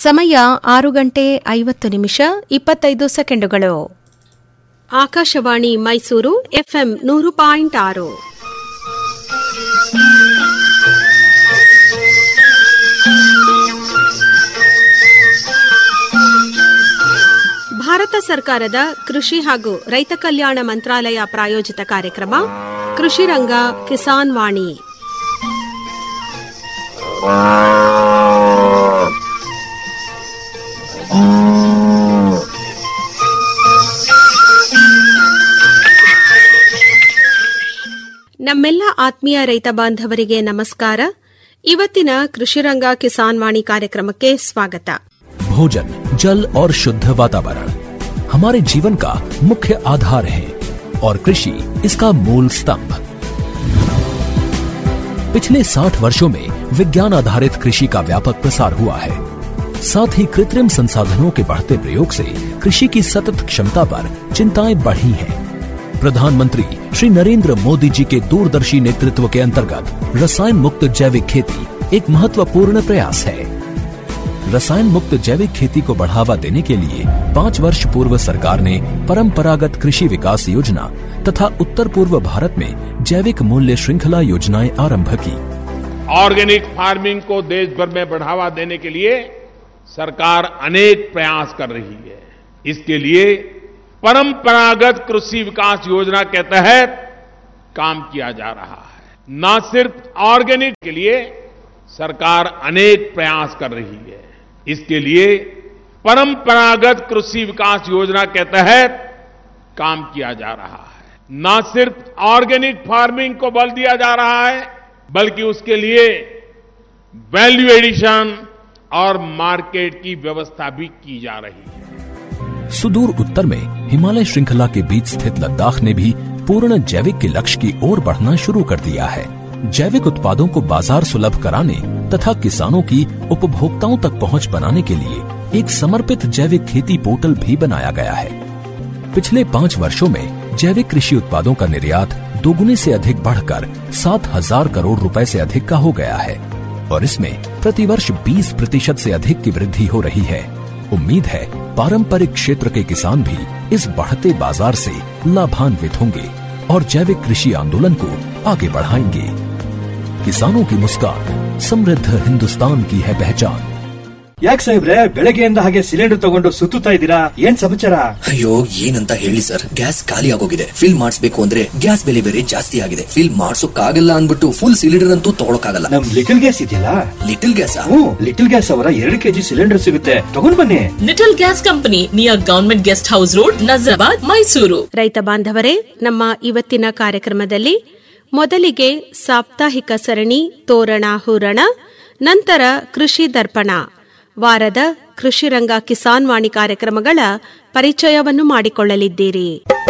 ಸಮಯ ಆರು ಗಂಟೆ ಐವತ್ತು ನಿಮಿಷ ಇಪ್ಪತ್ತೈದು ಸೆಕೆಂಡುಗಳು ಆಕಾಶವಾಣಿ ಮೈಸೂರು ಎಫ್ಎಂ ನೂರು ಪಾಯಿಂಟ್ ಆರು ಭಾರತ ಸರ್ಕಾರದ ಕೃಷಿ ಹಾಗೂ ರೈತ ಕಲ್ಯಾಣ ಮಂತ್ರಾಲಯ ಪ್ರಾಯೋಜಿತ ಕಾರ್ಯಕ್ರಮ ಕೃಷಿ ರಂಗ ಕಿಸಾನ್ ವಾಣಿ ನಮ್ಮೆಲ್ಲ ಆತ್ಮೀಯ ರೈತ ಬಾಂಧವರಿಗೆ ನಮಸ್ಕಾರ ಇವತ್ತಿನ ಕೃಷಿರಂಗ ಕಿಸಾನ್ ವಾಣಿ ಕಾರ್ಯಕ್ರಮಕ್ಕೆ ಸ್ವಾಗತ भोजन जल और शुद्ध वातावरण हमारे जीवन का मुख्य आधार है और कृषि इसका मूल स्तंभ पिछले 60 वर्षों में विज्ञान आधारित कृषि का व्यापक प्रसार हुआ है साथ ही कृत्रिम संसाधनों के बढ़ते प्रयोग से कृषि की सतत क्षमता पर चिंताएं बढ़ी हैं। प्रधानमंत्री श्री नरेंद्र मोदी जी के दूरदर्शी नेतृत्व के अंतर्गत रसायन मुक्त जैविक खेती एक महत्वपूर्ण प्रयास है रसायन मुक्त जैविक खेती को बढ़ावा देने के लिए पाँच वर्ष पूर्व सरकार ने परंपरागत कृषि विकास योजना तथा उत्तर पूर्व भारत में जैविक मूल्य श्रृंखला योजनाएं आरंभ की ऑर्गेनिक फार्मिंग को देश भर में बढ़ावा देने के लिए सरकार अनेक प्रयास कर रही है इसके लिए परंपरागत कृषि विकास योजना के तहत काम किया जा रहा है न सिर्फ ऑर्गेनिक के लिए सरकार अनेक प्रयास कर रही है इसके लिए परंपरागत कृषि विकास योजना के तहत काम किया जा रहा है न सिर्फ ऑर्गेनिक फार्मिंग को बल दिया जा रहा है बल्कि उसके लिए वैल्यू एडिशन और मार्केट की व्यवस्था भी की जा रही है सुदूर उत्तर में हिमालय श्रृंखला के बीच स्थित लद्दाख ने भी पूर्ण जैविक के लक्ष्य की ओर बढ़ना शुरू कर दिया है जैविक उत्पादों को बाजार सुलभ कराने तथा किसानों की उपभोक्ताओं तक पहुंच बनाने के लिए एक समर्पित जैविक खेती पोर्टल भी बनाया गया है पिछले पाँच वर्षों में जैविक कृषि उत्पादों का निर्यात दोगुने से अधिक बढ़कर सात हजार करोड़ रुपए से अधिक का हो गया है और इसमें प्रतिवर्ष 20 प्रतिशत से अधिक की वृद्धि हो रही है उम्मीद है पारंपरिक क्षेत्र के किसान भी इस बढ़ते बाजार से लाभान्वित होंगे और जैविक कृषि आंदोलन को आगे बढ़ाएंगे किसानों की मुस्कान समृद्ध हिंदुस्तान की है पहचान ಯಾಕೆ ಸಾಹೇಬ್ರೆ ಬೆಳಗ್ಗೆಯಿಂದ ಹಾಗೆ ಸಿಲಿಂಡರ್ ತಗೊಂಡು ಸುತ್ತುತ್ತಾ ಇದ್ದೀರಾ ಏನ್ ಸಮಾಚಾರ ಅಯ್ಯೋ ಏನಂತ ಹೇಳಿ ಸರ್ ಗ್ಯಾಸ್ ಖಾಲಿ ಆಗೋಗಿದೆ ಫಿಲ್ ಮಾಡಿಸ್ಬೇಕು ಅಂದ್ರೆ ಗ್ಯಾಸ್ ಬೆಲೆ ಬೇರೆ ಜಾಸ್ತಿ ಆಗಿದೆ ಫಿಲ್ ಮಾಡ್ಸೋಕ್ಕಾಗಲ್ಲ ಅನ್ಬಿಟ್ಟು ಫುಲ್ ಸಿಲಿಂಡರ್ ಅಂತೂ ತಗೊಳಕ್ಕಾಗಲ್ಲ ನಮ್ ಲಿಟಲ್ ಗ್ಯಾಸ್ ಇದೆಯಲ್ಲ ಲಿಟಲ್ ಗ್ಯಾಸ್ ಹ್ಮ್ ಲಿಟಲ್ ಗ್ಯಾಸ್ ಅವರ ಎರಡು ಕೆಜಿ ಸಿಲಿಂಡರ್ ಸಿಗುತ್ತೆ ತಗೊಂಡ್ ಬನ್ನಿ little gas company near government guest house road Nazarabad Mysuru ರೈತ ಬಾಂಧವರೇ ನಮ್ಮ ಇವತ್ತಿನ ಕಾರ್ಯಕ್ರಮದಲ್ಲಿ ಮೊದಲಿಗೆ ಸಾಪ್ತಾಹಿಕ ಸರಣಿ ತೋರಣ ಹೂರಣ ನಂತರ ಕೃಷಿ ದರ್ಪಣ ವಾರದ ಕೃಷಿ ರಂಗ ಕಿಸಾನ್ ವಾಣಿ ಕಾರ್ಯಕ್ರಮಗಳ ಪರಿಚಯವನ್ನು ಮಾಡಿಕೊಳ್ಳಲಿದ್ದೀರಿ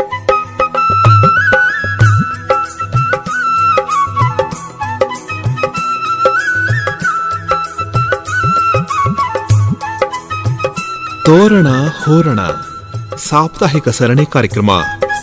ತೋರಣ ಹೋರಣ ಸಾಪ್ತಾಹಿಕ ಸರಣಿ ಕಾರ್ಯಕ್ರಮ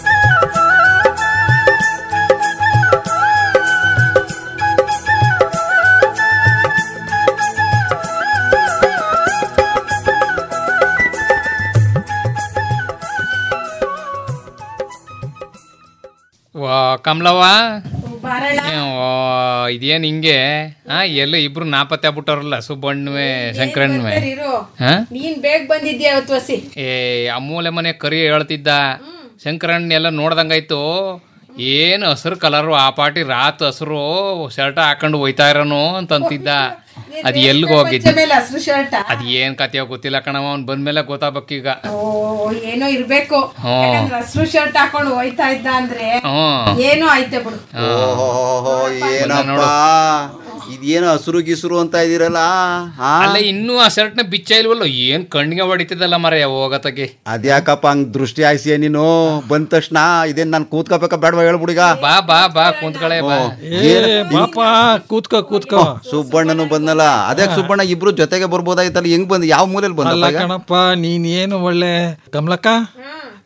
ವಾ ಕಮಲವ್ವ ವಾ, ಇದೇನ್ ಹಿಂಗೆ ಹಾ ಎಲ್ಲ ಇಬ್ರು ನಾಪತ್ತೆ ಆಗ್ಬಿಟ್ಟವ್ರಲ್ಲ ಸುಬ್ಬಣ್ಣವೆ ಶಂಕರಣ್ಣವೆ ಹಾ ನೀನ್ ಬೇಗ ಬಂದಿದ್ಯಾ ಇವತ್ತು ವಸಿ ಏ ಅಮ್ಮೂಲೆ ಮನೆ ಕರಿ ಹೇಳ್ತಿದ್ದ ಶಂಕರಣ್ಣ ಎಲ್ಲ ನೋಡ್ದಂಗಾಯ್ತು ಏನು ಹಸಿರು ಕಲರು ಆ ಪಾಟಿ ರಾತ್ ಹಸಿರು ಶರ್ಟ್ ಹಾಕೊಂಡು ಹೋಯ್ತಾ ಇರೋನು ಅಂತ ಅಂತಿದ್ದ ಅದ್ ಎಲ್ಲಿಗೆ ಹೋಗಿದ್ದ ಮೇಲೆ ಹಸ್ರು ಶರ್ಟ್ ಅದ್ ಏನ್ ಕತೆಯೋ ಗೊತ್ತಿಲ್ಲ ಕಣವ ಅವ್ನ್ ಬಂದ್ಮೇಲೆ ಗೊತ್ತಾಗ್ಬೇಕೀಗ ಓ ಏನೋ ಇರ್ಬೇಕು ಹ್ಮ್. ಯಾಕಂದ್ರೆ ಹಸ್ರು ಶರ್ಟ್ ಹಾಕೊಂಡು ಹೋಯ್ತಾ ಇದ್ದ ಅಂದ್ರೆ ಹ್ಮ್ ಏನೋ ಆಯ್ತೆ ಬಿಡು ಓಹೋ ಏನಪ್ಪ ಇದೇನೋ ಹಸುರು ಗಿಸುರು ಅಂತ ಇದೀರಲ್ಲ ಹಾ ಅಲ್ಲ ಇನ್ನೂ ಆ ಶರ್ಟ್ನ ಬಿಚ್ಚ ಇಲ್ವಲ್ಲ ಏನ್ ಕಣ್ಣಿಗೆ ಹೊಡಿತಿದ್ದಲ್ಲ ಮರ ಹೋಗತ್ತಗೆ ಅದ್ಯಾಕಪ್ಪ ಹಂಗ್ ದೃಷ್ಟಿ ಆಯ್ಸಿಯ ನೀನು ಬಂದ ತಕ್ಷಣ ಇದೇನ್ ನಾನು ಕೂತ್ಕೋಬೇಕ ಬೇಡವಾ ಹೇಳ್ಬಿಡಿಗ ಬಾ ಬಾ ಬಾ ಕುಂತ್ಕಳೆ ಬಾ ಪಾಪ ಕೂತ್ಕೋ ಕೂತ್ಕೋ ಸುಬ್ಬಣ್ಣನು ಬಂದಲ್ಲ ಅದೇ ಸುಬ್ಬಣ್ಣ ಇಬ್ರು ಜೊತೆಗೆ ಬರ್ಬೋದಾಯ್ತಲ್ಲ ಹೆಂಗ್ ಬಂದ್ ಯಾವ ಮೂಲೆಯಲ್ಲಿ ಅಲ್ಲ ಬಂದಲ್ಲ ಈಗ? ಕಣಪ್ಪ ನೀನ್ ಏನು ಒಳ್ಳೆ ಕಮಲಕ್ಕ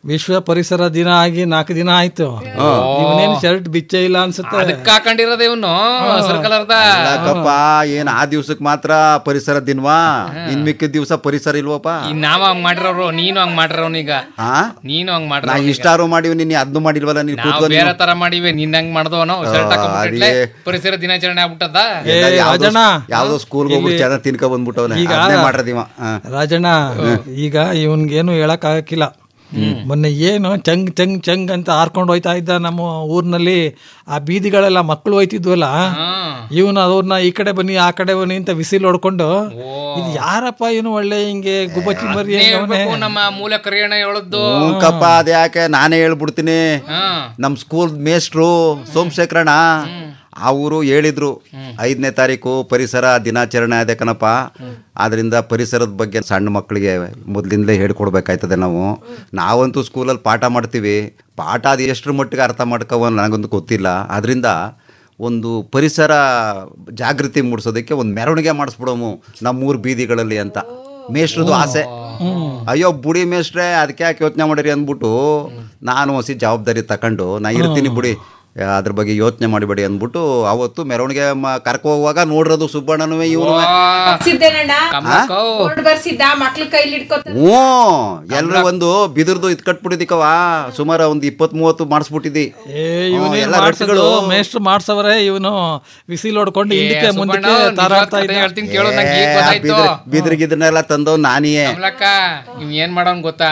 ವಿಶ್ವ ಪರಿಸರ ದಿನ ಆಗಿ ನಾಲ್ಕು ದಿನ ಆಯ್ತು ಇವನೇನ್ ಶರ್ಟ್ ಬಿಚ್ಚ ಇಲ್ಲ ಅನ್ಸುತ್ತೆ ಅದಕ್ಕೆ ಹಾಕೊಂಡಿರೋದು ಇವನು ಹಸಿರು ಕಲರ್ದ ಯಾಕಪ್ಪ ಏನ್ ಆ ದಿವ್ಸಕ್ ಮಾತ್ರ ಪರಿಸರ ದಿನವಾ ಇನ್ ಮಿಕ್ಕಿದ ದಿವ್ಸ ಪರಿಸರ ಇಲ್ವಪ್ಪ ಈ ನಾವ ಹಂಗ್ ಮಾಡಿರೋರು ನೀನು ಹಂಗ್ ಮಾಡಿರೋನೀಗ ಆ ನೀನು ಹಂಗ್ ನಾ ಮಾಡ್ರ ಇಷ್ಟಾರು ಮಾಡಿವ್ ನೀನ್ ಅದನ್ನು ಮಾಡಿಲ್ವಲ್ಲ ನೀನ್ ನಾವು ಕೂತ್ಕೊಂಡು ಬೇರೆ ತರ ಮಾಡಿವಿ ನಿನ್ ಹಂಗ್ ಮಾಡ್ದವನು ಶರ್ಟ್ ಹಾಕೊಂಡ್ಬಿಟ್ಲೆ ಅದೇ. ಪರಿಸರ ದಿನಾಚರಣೆ ಆಗ್ಬಿಟ್ಟದ ಏ, ರಾಜಣ್ಣ. ಯಾವ್ದೋ ಸ್ಕೂಲ್ಗೆ ಹೋಗ್ಬಿಟ್ಟು ಇಲ್ಲಿ- ಚೆನ್ನಾಗಿ ತಿನ್ಕೊ ಬಂದ್ಬಿಟ್ಟವನೆ ಈಗ- ಅದನ್ನೇ ಮಾಡ್ರದಿವ ರಾಜಣ್ಣ ಈಗ ಇವನ್ಗೇನು ಹೇಳಕ್ ಆಗಕ್ಕಿಲ್ಲ ಮೊನ್ನೆ ಏನು ಚಂಗ್ ಚಂಗ್ ಚಂಗ್ ಅಂತ ಹಾರ್ಕೊಂಡು ಹೋಯ್ತಾ ಇದ್ದ ನಮ್ಮ ಊರ್ನಲ್ಲಿ ಆ ಬೀದಿಗಳೆಲ್ಲ ಮಕ್ಕಳು ಹೋಯ್ತಿದ್ವಲ್ಲ ಇವನು ಅವ್ರನ್ನ ಈ ಕಡೆ ಬನ್ನಿ ಆ ಕಡೆ ಬನ್ನಿ ಅಂತ ವಿಸಿಲ್ ಹೊಡ್ಕೊಂಡು ಇದು ಯಾರಪ್ಪ ಇವನು ಒಳ್ಳೆ ಹಿಂಗೆ ಗುಬ್ಬಚ್ಚಿ ಮರಿ ಅದ್ನೇ ಹೆಂಗ್ ಅವ್ನೆ? ಹೇಳ್ಬೇಕು ನಮ್ಮ ಮೂಲ ಕರಿಯಣ್ಣ ಹೇಳದ್ದು ಹ್ಞೂಕಪ್ಪ ಅದ್ಯಾಕೆ ನಾನೇ ಹೇಳ್ಬಿಡ್ತೀನಿ ನಮ್ ಸ್ಕೂಲ್ ಮೇಸ್ಟ್ರು ಸೋಮಶೇಖರಣ್ಣ ಅವರು ಹೇಳಿದ್ರು ಐದನೇ ತಾರೀಕು ಪರಿಸರ ದಿನಾಚರಣೆ ಇದೆ ಕಣಪ್ಪ ಆದ್ರಿಂದ ಪರಿಸರದ ಬಗ್ಗೆ ಸಣ್ಣ ಮಕ್ಕಳಿಗೆ ಮೊದಲಿಂದಲೇ ಹೇಳ್ಕೊಡ್ಬೇಕಾಯ್ತದೆ ನಾವು ನಾವಂತೂ ಸ್ಕೂಲಲ್ಲಿ ಪಾಠ ಮಾಡ್ತೀವಿ ಪಾಠ ಅದು ಎಷ್ಟರ ಮಟ್ಟಿಗೆ ಅರ್ಥ ಮಾಡ್ಕೋ ನನಗೊಂದು ಗೊತ್ತಿಲ್ಲ ಅದರಿಂದ ಒಂದು ಪರಿಸರ ಜಾಗೃತಿ ಮೂಡಿಸೋದಕ್ಕೆ ಒಂದು ಮೆರವಣಿಗೆ ಮಾಡಿಸ್ಬಿಡೋಮು ನಮ್ಮೂರು ಬೀದಿಗಳಲ್ಲಿ ಅಂತ ಮೇಷ್ಟ್ರದ್ದು ಆಸೆ ಅಯ್ಯೋ ಬುಡಿ ಮೇಷ್ಟ್ರೆ ಅದಕ್ಕೆ ಯಾಕೆ ಯೋಚನೆ ಮಾಡಿರಿ ಅಂದ್ಬಿಟ್ಟು ನಾನು ಹೊಸಿ ಜವಾಬ್ದಾರಿ ತಕೊಂಡು ನಾ ಇರ್ತೀನಿ ಬುಡಿ ಅದ್ರ ಬಗ್ಗೆ ಯೋಚನೆ ಮಾಡಿಬೇಡಿ ಅಂದ್ಬಿಟ್ಟು ಅವತ್ತು ಮೆರವಣಿಗೆ ಮ- ಕರ್ಕೊ ಹೋಗುವಾಗ ನೋಡ್ರದು ಸುಬ್ಬಣ್ಣನೂ ಇವನು ಸಿದ್ದೇನಣ್ಣ ಕಮಲಕ್ಕೋ. ಬೋರ್ಡ್ ಬರ್ಸಿದ್ದ ಮಕ್ಳು ಕೈಲಿ ಇಟ್ಕೊತ ಹ್ಞೂ ಎಲ್ಲರೂ ಒಂದು ಬಿದಿರ್ದು ಇದ್ ಕಟ್ಬಿಟ್ಟಿದ್ದೀಕವ ಸುಮಾರು ಒಂದು ಇಪ್ಪತ್ತ್ ಮೂವತ್ತು ಮಾಡಿಸ್ಬಿಟ್ಟಿದ್ದಿ ಏ ಇವನೇನ್ ಎಲ್ಲ ಮಾಡ್ಸೋದು ರಟ್ಟಿಗಳು ಮೇಷ್ಟ್ರು ಮಾಡ್ಸವ್ರೆ ಇವನು ವಿಸಿಲ್ ಹೊಡ್ಕೊಂಡು ಹಿಂದಕ್ಕೆ ಸುಬ್ಬಣ್ಣ, ಮುಂದಕ್ಕೆ ನಿಜವಾದ ತಾರಾಡ್ತಾ ಕಥೆ ಇದ್ದ ಹೇಳ್ತೀನಿ ಕೇಳು ನಂಗೆ ಈಗ ಗೊತ್ತಾಯ್ತು ಬಿದ್ರಿಗಿದ್ರನ್ನೆಲ್ಲ ತಂದವ್ ನಾನಿಯೇ ಕಮಲಕ್ಕ ಇವ್ ಏನ್ ಮಾಡೋನ್ ಗೊತ್ತಾ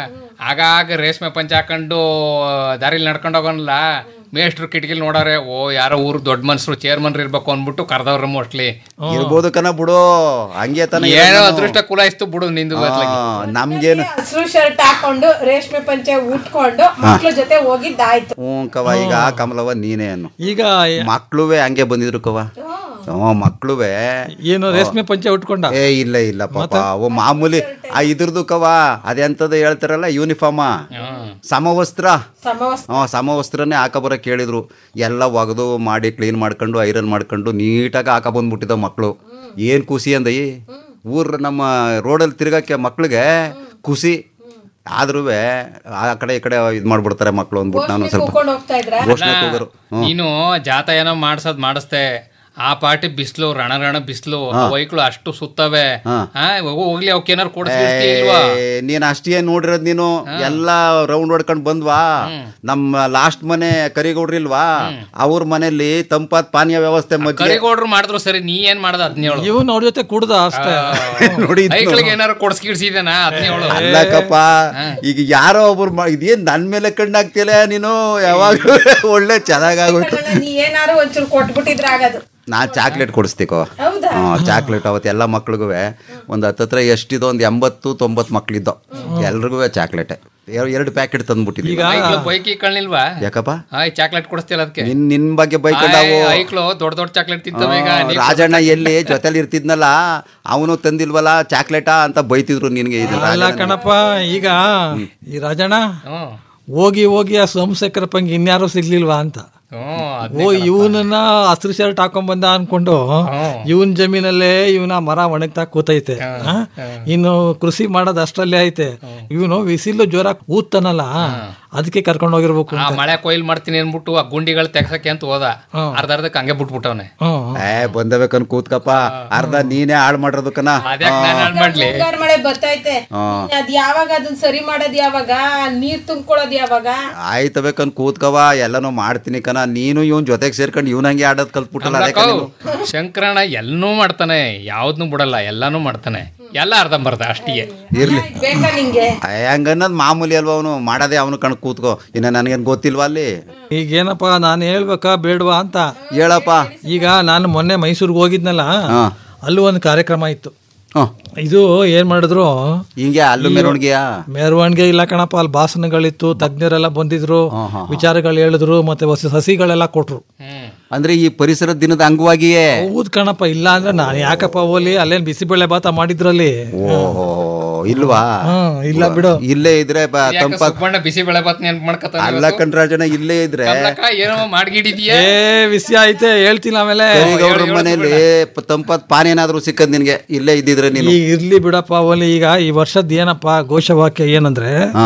ಆಗಾಗ ರೇಷ್ಮೆ ಪಂಚ ಹಾಕೊಂಡು ದಾರಿಲಿ ನಡ್ಕೊಂಡು ಹೋಗೋನಲ್ಲ ಮೇಷ್ಟ್ರು ಕಿಟಕಿಲ್ ನೋಡಾರೆ ಓ ಯಾರೋ ಊರು ದೊಡ್ಡ ಮನ್ಸರು ಚೇರ್ಮನ್ ಇರ್ಬೇಕು ಅಂದ್ಬಿಟ್ಟು ಕರ್ದವ್ರ ಮೋಸ್ಟ್ಲಿ ಇರ್ಬೋದು ಕಣ ಬಿಡು ಹಂಗೆ ತಾನೇ ಏನೋ ಇರೋದು. ಅದೃಷ್ಟ ಕುಲಾಯಿಸ್ತು ಬಿಡು ನಿಂದು ಬದ್ಲಾಗಿ. ಆ, ನಮ್ಗೇನು ಹಸಿರು ಶರ್ಟ್ ಹಾಕೊಂಡು ರೇಷ್ಮೆ ಪಂಚೆ ಉಟ್ಕೊಂಡು ಮಕ್ಳ ಜೊತೆ ಹೋಗಿದ್ದಾಯ್ತು ಹ್ಞೂ ಕವ ಈಗ ಕಮಲವ ನೀನೇ ಅನ್ನು ಈಗ ಮಕ್ಳುವೆ ಹಂಗೆ ಬಂದಿದ್ರು ಕವ ಹ್ಞೂ ಮಕ್ಳುವೆ ಏನು ರೇಷ್ಮೆ ಪಂಚೆ ಉಟ್ಕೊಂಡ ಏ ಇಲ್ಲ ಇಲ್ಲ ಪಾಪ ಅವು ಮಾಮೂಲಿ ಆ ಇದ್ರದ್ದು ಕವ ಅದೆಂತದ್ದು ಹೇಳ್ತಾರಲ್ಲ ಯೂನಿಫಾರ್ಮ ಸಮವಸ್ತ್ರ ಸಮವಸ್ತ್ರ ಹ್ಞೂ ಸಮವಸ್ತ್ರನೇ ಹಾಕ ಬರಕ್ಕೆ ಹೇಳಿದ್ರು ಎಲ್ಲ ಒಗೆದು ಮಾಡಿ ಕ್ಲೀನ್ ಮಾಡ್ಕೊಂಡು ಐರನ್ ಮಾಡ್ಕೊಂಡು ನೀಟಾಗಿ ಹಾಕ ಬಂದ್ಬಿಟ್ಟಿದ್ದಾವೆ ಮಕ್ಕಳು ಏನು ಖುಷಿ ಅಂದಯಿ ಊರ ನಮ್ಮ ರೋಡಲ್ಲಿ ತಿರ್ಗಕ್ಕೆ ಮಕ್ಳಿಗೆ ಖುಷಿ ಆದ್ರೂ ಆ ಕಡೆ ಈ ಕಡೆ ಇದು ಮಾಡ್ಬಿಡ್ತಾರೆ ಮಕ್ಕಳು ಅಂದ್ಬಿಟ್ಟು ನಾನು ಸ್ವಲ್ಪ ಕೂಕೊಂಡು ಹೋಗ್ತಾ ಇದ್ರ ಘೋಷಣೆ ಕೂಗರು ಹ್ಞೂ ನೀನು ಜಾತ ಏನೋ ಮಾಡ್ಸೋದ್ ಮಾಡಿಸ್ತೆ ಆ ಪಾಟಿ ಬಿಸ್ಲು ರಣ ರಣ ಬಿಸ್ಲು ವೈಕ್ಳು ಅಷ್ಟು ಸುತ್ತವೆ ಆ, ಹೋಗು, ಹೋಗ್ಲಿ ಅವಕ್ಕೆ ಏನಾರು ಕೊಡಿಸ್ಬಿಡ್ತೀಯ ಇಲ್ವಾ ಏ, ನೀನ್ ಅಷ್ಟೇ ನೋಡಿರೋದ್ ನೀನು ಎಲ್ಲ ರೌಂಡ್ ಹೊಡ್ಕೊಂಡ್ ಬಂದ್ವಾ ನಮ್ಮ ಲಾಸ್ಟ್ ಮನೆ ಕರಿಗೌಡ್ರಿಲ್ವಾ ಅವ್ರ ಮನೆಯಲ್ಲಿ ತಂಪಾದ ಪಾನೀಯ ವ್ಯವಸ್ಥೆ ಮಧ್ಯೆ ಕರಿಗೌಡ್ರು ಮಾಡಿದ್ರು ಸರಿ ನೀ ಏನ್ ಮಾಡ್ದ ಹದಿನೇಳು ಇವನು ಅವ್ರ ಜೊತೆ ಕುಡ್ದ ಅಷ್ಟೇ ನೋಡಿ ಇದ್ನ ಐಕ್ಳಿಗೆ ಏನಾರು ಕೊಡ್ಸ್ಕಿಡ್ಸಿದನ ಹದಿನೇಳು ಅಲ್ಲಕ್ಕಪ್ಪ ಈಗ ಯಾರೋ ಒಬ್ರು ಮಾ- ಇದೇನ್ ನನ್ ಮೇಲೆ ಕಣ್ಣಾಗ್ತಿಲ್ಲ ನೀನು ಯಾವಾಗ ಒಳ್ಳೆ ಚೆನ್ನಾಗಾಗೋಯ್ತು ನೀ ಏನಾರು ಒಂಚೂರು ಕೊಟ್ಬಿಟ್ಟಿದ್ರ ಆಗದು ನಾ ಚಾಕ್ಲೇಟ್ ಕೊಡಿಸ್ತೀಕೋ ಹೌದಾ ಹ್ಞೂ ಚಾಕ್ಲೇಟ್ ಅವತ್ತು ಎಲ್ಲ ಮಕ್ಳಿಗೂ ಒಂದು ಹತ್ತತ್ರ ಎಷ್ಟಿದೋ ಒಂದು ಎಂಬತ್ತು ತೊಂಬತ್ತು ಮಕ್ಳಿದ್ದೋ ಎಲ್ರಿಗೂ ಚಾಕ್ಲೇಟ್ ಎರಡು ಪ್ಯಾಕೆಟ್ ತಂದ್ಬಿಟ್ಟಿದ್ದೀವಿ ಐಕ್ಳು ಬೈಕಿ ಕಳ್ನಿಲ್ವಾ ಯಾಕಪ್ಪ ಆಯ್ ಚಾಕ್ಲೇಟ್ ಕೊಡಿಸ್ತಿಲ್ಲ ಅದಕ್ಕೆ ನಿನ್ ನಿನ್ ಬಗ್ಗೆ ಬೈಕೊಂಡಾವು ಐಕ್ಳು ದೊಡ್ಡ ದೊಡ್ಡ ಚಾಕ್ಲೇಟ್ ತಿಂತವೆ ಈಗ ಹ್ಮ್, ನೀವ್ ರಾಜಣ್ಣ ಎಲ್ಲಿ ಜೊತೆಲಿ ಇರ್ತಿದ್ನಲ್ಲ ಅವನು ತಂದಿಲ್ವಲ್ಲ ಚಾಕ್ಲೇಟಾ ಅಂತ ಬೈತಿದ್ರು ನಿನ್ಗೆ ಇದು ಅಲ್ಲ ರಾಜಣ್ಣ. ಕಣಪ್ಪ ಈಗ ಈ ರಾಜಣ್ಣ ಹ್ಮ್. ಹೋಗಿ ಹೋಗಿ ಆ ಸೋಮಶೇಖರ ಪಂಗಿ ಇನ್ಯಾರು ಸಿಗ್ಲಿಲ್ವಾ ಅಂತ ಹ್ಮ್ ಓ ಇವನನ್ನ ಹಸಿರು ಶರ್ಟ್ ಹಾಕೊಂಡ್ ಬಂದ ಅನ್ಕೊಂಡು ಇವನ್ ಜಮೀನಲ್ಲೇ ಇವನ ಮರ ಒಣಗ್ತಾ ಕೂತೈತೆ ಆ? ಇನ್ನು ಕೃಷಿ ಮಾಡೋದ್ ಅಷ್ಟರಲ್ಲೇ ಐತೆ ಇವನು ವಿಸಿಲು ಜೋರ ಊದ್ತಾನಲ್ಲ ಅದಕ್ಕೆ ಕರ್ಕೊಂಡು ಹೋಗಿರ್ಬೇಕು ಆ ಅಂತ ಮಳೆ ಕೊಯ್ಲ್ ಮಾಡ್ತೀನಿ ಅನ್ಬಿಟ್ಟು ಆ ಗುಂಡಿಗಳು ತೆಗ್ಸಕ್ಕೆ ಅಂತ ಹೋದ ಅರ್ಧ ಅರ್ಧಕ್ಕೆ ಹಂಗೆ ಬಿಟ್ಬಿಟ್ಟವನೆ ಹ್ಮ್ ಏ ಬಂದಬೇಕನ್ ಕೂತ್ಕಪ್ಪ ಅರ್ಧ ನೀನೇ ಹಾಳು ಮಾಡಿರೋದು ಕಣ ಅದ್ಯಾಕ್ ನಾನು ಹಾಳ್ ಮಾಡ್ಲಿ ಮುಂಗಾರು ಮಳೆ ಬರ್ತೈತೆ ಹ್ಮ್. ಇನ್ ಅದ್ ಯಾವಾಗ ಅದನ್ನ ಸರಿ ಮಾಡೋದ್ ಯಾವಾಗ ನೀರ್ ತುಂಬ್ಕೊಳ್ಳೋದ್ ಯಾವಾಗ ಆಯ್ತಬೇಕನ್ ಕೂತ್ಕವ ಎಲ್ಲನೂ ಮಾಡ್ತೀನಿ ಕಣ ನೀನು ಇವನ್ ಜೊತೆಗೆ ಸೇರ್ಕೊಂಡು ಇವನ್ ಹಂಗೆ ಆಡೋದ್ ಕಲ್ತ್ಬಿಟ್ಟಲ್ಲ ಅದಕ್ಕೆ ನೀನು. ಶಂಕರಣ್ಣ ಎಲ್ಲನೂ ಮಾಡ್ತಾನೆ ಯಾವ್ದನ್ನು ಬಿಡಲ್ಲ ಎಲ್ಲಾನು ಮಾಡ್ತಾನೆ ಎಲ್ಲ ಅರ್ಧಂಬರ್ಧ ಅಷ್ಟಿಗೆ ಇರ್ಲಿ ಬೇಕಾ ನಿಂಗೆ ಹಂಗನ್ನೋದು ಮಾಮೂಲಿ ಅಲ್ವಾ ಅವನು ಮಾಡೋದೇ ಅವನು ಕಣ್ ಕೂತ್ಕೋ ಇನ್ನ ನನಗೇನ್ ಗೊತ್ತಿಲ್ವಾ ಅಲ್ಲಿ ಈಗೇನಪ್ಪ ನಾನು ಹೇಳ್ಬೇಕಾ ಬೇಡವಾ ಅಂತ ಹೇಳಪ್ಪ ಈಗ ನಾನು ಮೊನ್ನೆ ಮೈಸೂರಿಗೆ ಹೋಗಿದ್ನಲ್ಲ ಹಾ. ಅಲ್ಲೂ ಒಂದು ಕಾರ್ಯಕ್ರಮ ಇತ್ತು ಹ್ಮ್. ಇದು ಏನ್ ಮಾಡಿದ್ರು ಹಿಂಗೆ ಅಲ್ಲೂ ಮೆರವಣಿಗೆಯಾ ಮೆರವಣಿಗೆ ಇಲ್ಲ ಕಣಪ್ಪ ಅಲ್ಲಿ ಭಾಷಣಗಳಿತ್ತು ತಜ್ಞರೆಲ್ಲ ಬಂದಿದ್ರು ವಿಚಾರಗಳು ಹೇಳಿದ್ರು ಮತ್ತೆ ಹೊಸ ಸಸಿಗಳೆಲ್ಲ ಕೊಟ್ರು ಅಂದ್ರೆ ಈ ಪರಿಸರ ದಿನದ ಅಂಗವಾಗಿಯೇ ಹೌದ್ ಕಣಪ್ಪ ಇಲ್ಲ ಅಂದ್ರೆ ನಾನು ಯಾಕಪ್ಪ ಹೋಲಿ ಅಲ್ಲೇನ್ ಬಿಸಿಬೇಳೆ ಬಾತ ಮಾಡಿದ್ರಲ್ಲಿ ಓಹೋ ಇಲ್ವಾ ಹ್ಮ್ ಇಲ್ಲ ಬಿಡು ಇಲ್ಲೇ ಇದ್ರೆ ಬ- ಯಾಕೆ ತಂಪ ಸುಬ್ಬಣ್ಣ ಬಿಸಿ ಬೆಳೆ ಬಾತ್ ನೆನ್ಪ್ ಮಾಡ್ಕತಾನೆ ಅಲ್ಲ ಕಣ್ರಾಜನ ಇಲ್ಲೇ ಇದ್ರೆ ಕಮಲಕ್ಕ ಏನೋ ಮಾಡ್ಗಿಡಿದ್ಯಾ ಏ ವಿಷಯ ಐತೆ ಹೇಳ್ತೀನಿ ಆಮೇಲೆ ಕರಿಗೌಡ್ರ ಮನೇಲಿ ಪ- ತಂಪಾದ ಪಾನಿ ಏನಾದ್ರು ಸಿಕ್ಕದ್ ನಿನ್ಗೆ ಇಲ್ಲೇ ಇದ್ದಿದ್ರೆ ನೀನು ಈ ಇರ್ಲಿ ಬಿಡಪ್ಪ ಓಲಿ ಈಗ ಈ ವರ್ಷದ ಏನಪ್ಪ ಘೋಷವಾಕ್ಯ ಏನಂದ್ರೆ ಹಾ.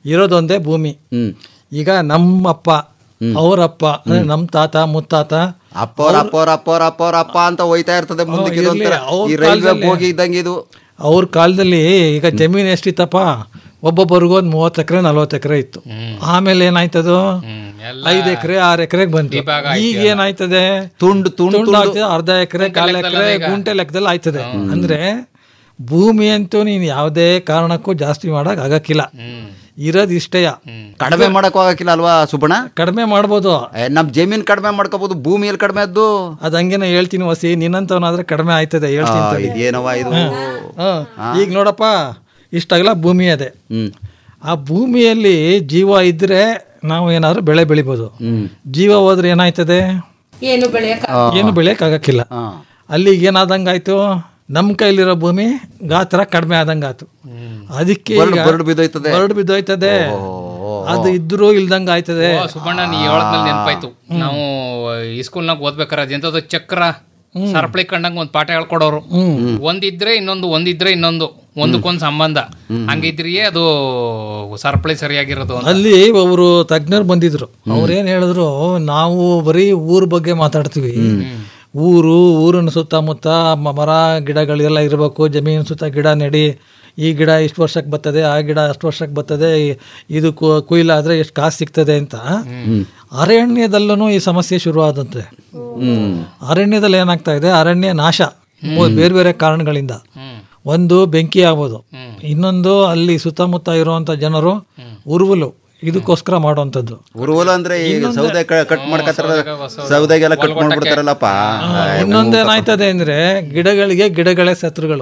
ಇರೋದೊಂದೇ ಭೂಮಿ ಈಗ ನಮ್ಮಪ್ಪ ಅವರಪ್ಪ ಅಂದ್ರೆ ನಮ್ಮ ತಾತ ಮುತ್ತಾತ ಅಪ್ಪವ್ರ ಅಪ್ಪವ್ರ ಅಪ್ಪವ್ರ ಅಪ್ಪವ್ರ ಅಪ್ಪ ಅಂತ ಹೋಯ್ತಾ ಇರ್ತದೆ ಮುಂದಕ್ಕೆ ಇರ್ಲಿ, ಇದೊಂಥರ ಅವ್ರ ಈ ರೈಲ್ವೆ ಕಾಲದಲ್ಲಿ- ಹೋಗಿ ಇದ್ದಂಗೆ ಇದು ಅವ್ರ ಕಾಲದಲ್ಲಿ ಈಗ ಜಮೀನು ಎಷ್ಟಿತ್ತಪ್ಪ ಒಬ್ಬೊಬ್ಬರಿಗೂ ಒಂದು ಮೂವತ್ತು ಎಕರೆ ನಲ್ವತ್ತು ಎಕರೆ ಇತ್ತು ಆಮೇಲೆ ಏನಾಯ್ತದು ಐದು ಎಕರೆ ಆರು ಎಕರೆಗೆ ಬಂತು ಈಗ ಏನಾಯ್ತದೆ ತುಂಡು ತುಂಡು ತುಂಡು ಆಗ್ತದೆ ಅರ್ಧ ಎಕರೆ ಕಾಲ ಎಕರೆ ಗುಂಟೆ ಲೆಕ್ಕದಲ್ಲಿ ಆಯ್ತದೆ ಅಂದ್ರೆ ಭೂಮಿ ಅಂತೂ ನೀನು ಯಾವುದೇ ಕಾರಣಕ್ಕೂ ಜಾಸ್ತಿ ಮಾಡಕ್ ಆಗಕ್ಕಿಲ್ಲ ಇರೋದು ಇಷ್ಟೇಯ ಕಡಿಮೆ ಮಾಡಕ್ ಹೋಗಕ್ಕಿಲ್ಲ ಅಲ್ವಾ ಸುಬ್ಬಣ್ಣ ಕಡಿಮೆ ಮಾಡ್ಬೋದು ನಮ್ ಜಮೀನ್ ಕಡಿಮೆ ಮಾಡ್ಕೋಬಹುದು ಭೂಮಿಯಲ್ಲಿ ಕಡಿಮೆ ಅದ್ದು ಅದ್ ಹಂಗೇನ ಹೇಳ್ತೀನಿ ವಸಿ ನಿನ್ನಂತವನಾದ್ರೆ ಕಡಿಮೆ ಆಯ್ತದೆ ಹೇಳ್ತೀನಿ ಆ, ತಡಿ. ಇದೇನವ್ವ ಇದು? ಹಾ, ಹಾ. ಈಗ ನೋಡಪ್ಪ ಇಷ್ಟಾಗಲ್ಲ ಭೂಮಿ ಅದೇ ಆ ಭೂಮಿಯಲ್ಲಿ ಜೀವ ಇದ್ರೆ ನಾವು ಏನಾದ್ರು ಬೆಳೆ ಬೆಳಿಬೋದು ಜೀವ ಹೋದ್ರೆ ಏನಾಯ್ತದೆ ಏನು ಬೆಳೆಯಕ ಏನು ಬೆಳೆಯಕ್ ಆಗಕ್ಕಿಲ್ಲ ಅಲ್ಲಿಗೆ ಏನಾದಂಗಾಯ್ತು ನಮ್ಮ ಕೈಲಿರೋ ಭೂಮಿ ಗಾತ್ರ ಕಡಿಮೆ ಆದಂಗಾಯ್ತು ಅದಕ್ಕೆ ಬರಡು- ಈಗ ಬರಡು ಬಿದ್ದೋಯ್ತದೆ. ಬರಡು ಬಿದ್ದೋಯ್ತದೆ ಅದು ಇದ್ರೂ ಇಲ್ದಂಗ ಆಯ್ತದೆ ಓ, ಸುಬ್ಬಣ್ಣ ನೀ ಹೇಳದ್ಮೇಲೆ ನೆನಪಾಯ್ತು ನಾವು ಈ ಸ್ಕೂಲ್ನಾಗ ಓದ್ಬೇಕಾರೆ ಅದೆಂತದ್ದು ಚಕ್ರ ಸರಪಳಿ ಕಂಡಂಗ ಒಂದ್ ಪಾಠ ಹೇಳ್ಕೊಡೋರು ಒಂದಿದ್ರೆ ಇನ್ನೊಂದು ಒಂದಿದ್ರೆ ಇನ್ನೊಂದು ಒಂದಕ್ಕೊಂದ್ ಸಂಬಂಧ ಹಂಗಿದ್ರಿಯೇ ಅದು ಸರಪಳಿ ಸರಿಯಾಗಿರೋದು ಅಂತ. ಅಲ್ಲಿ ಒಬ್ರು ತಜ್ಞರು ಬಂದಿದ್ರು ಅವ್ರೇನ್ ಹೇಳಿದ್ರು ನಾವು ಬರೀ ಊರ್ ಬಗ್ಗೆ ಮಾತಾಡ್ತೀವಿ ಊರು ಊರಿನ ಸುತ್ತಮುತ್ತ ಮ- ಮರ ಗಿಡಗಳೆಲ್ಲ ಇರಬೇಕು ಜಮೀನು ಸುತ್ತ ಗಿಡ ನೆಡಿ ಈ ಗಿಡ ಇಷ್ಟು ವರ್ಷಕ್ಕೆ ಬರ್ತದೆ ಆ ಗಿಡ ಅಷ್ಟು ವರ್ಷಕ್ಕೆ ಬರ್ತದೆ ಈ- ಇದು ಕು- ಕುಯ್ಲಾದ್ರೆ ಎಷ್ಟು ಕಾಸು ಸಿಗ್ತದೆ ಅಂತ ಅರಣ್ಯದಲ್ಲೂ ಈ ಸಮಸ್ಯೆ ಶುರುವಾದಂತೆ ಅರಣ್ಯದಲ್ಲಿ ಏನಾಗ್ತಾ ಇದೆ ಅರಣ್ಯ ನಾಶ ಮೂ- ಬೇರೆ ಬೇರೆ ಕಾರಣಗಳಿಂದ ಒಂದು ಬೆಂಕಿ ಆಗ್ಬೋದು ಇನ್ನೊಂದು ಅಲ್ಲಿ ಸುತ್ತಮುತ್ತ ಇರುವಂತ ಜನರು ಉರುವಲು ಇದಕ್ಕೋಸ್ಕರ ಮಾಡುವಂಥದ್ದು ಉರುವಲು ಅಂದ್ರೆ ಈಗ ಸೌದೆ ಕಟ್ ಮಾಡ್ಕತ್ತಾರ ಸೌದೆಗೆಲ್ಲ ಕಟ್ ಮಾಡ್ಬಿಡ್ತಾರಲ್ಲಪ್ಪ ಇನ್ನೊಂದೇನಾಯ್ತದೆ ಅಂದ್ರೆ ಗಿಡಗಳಿಗೆ ಗಿಡಗಳೇ ಶತ್ರುಗಳು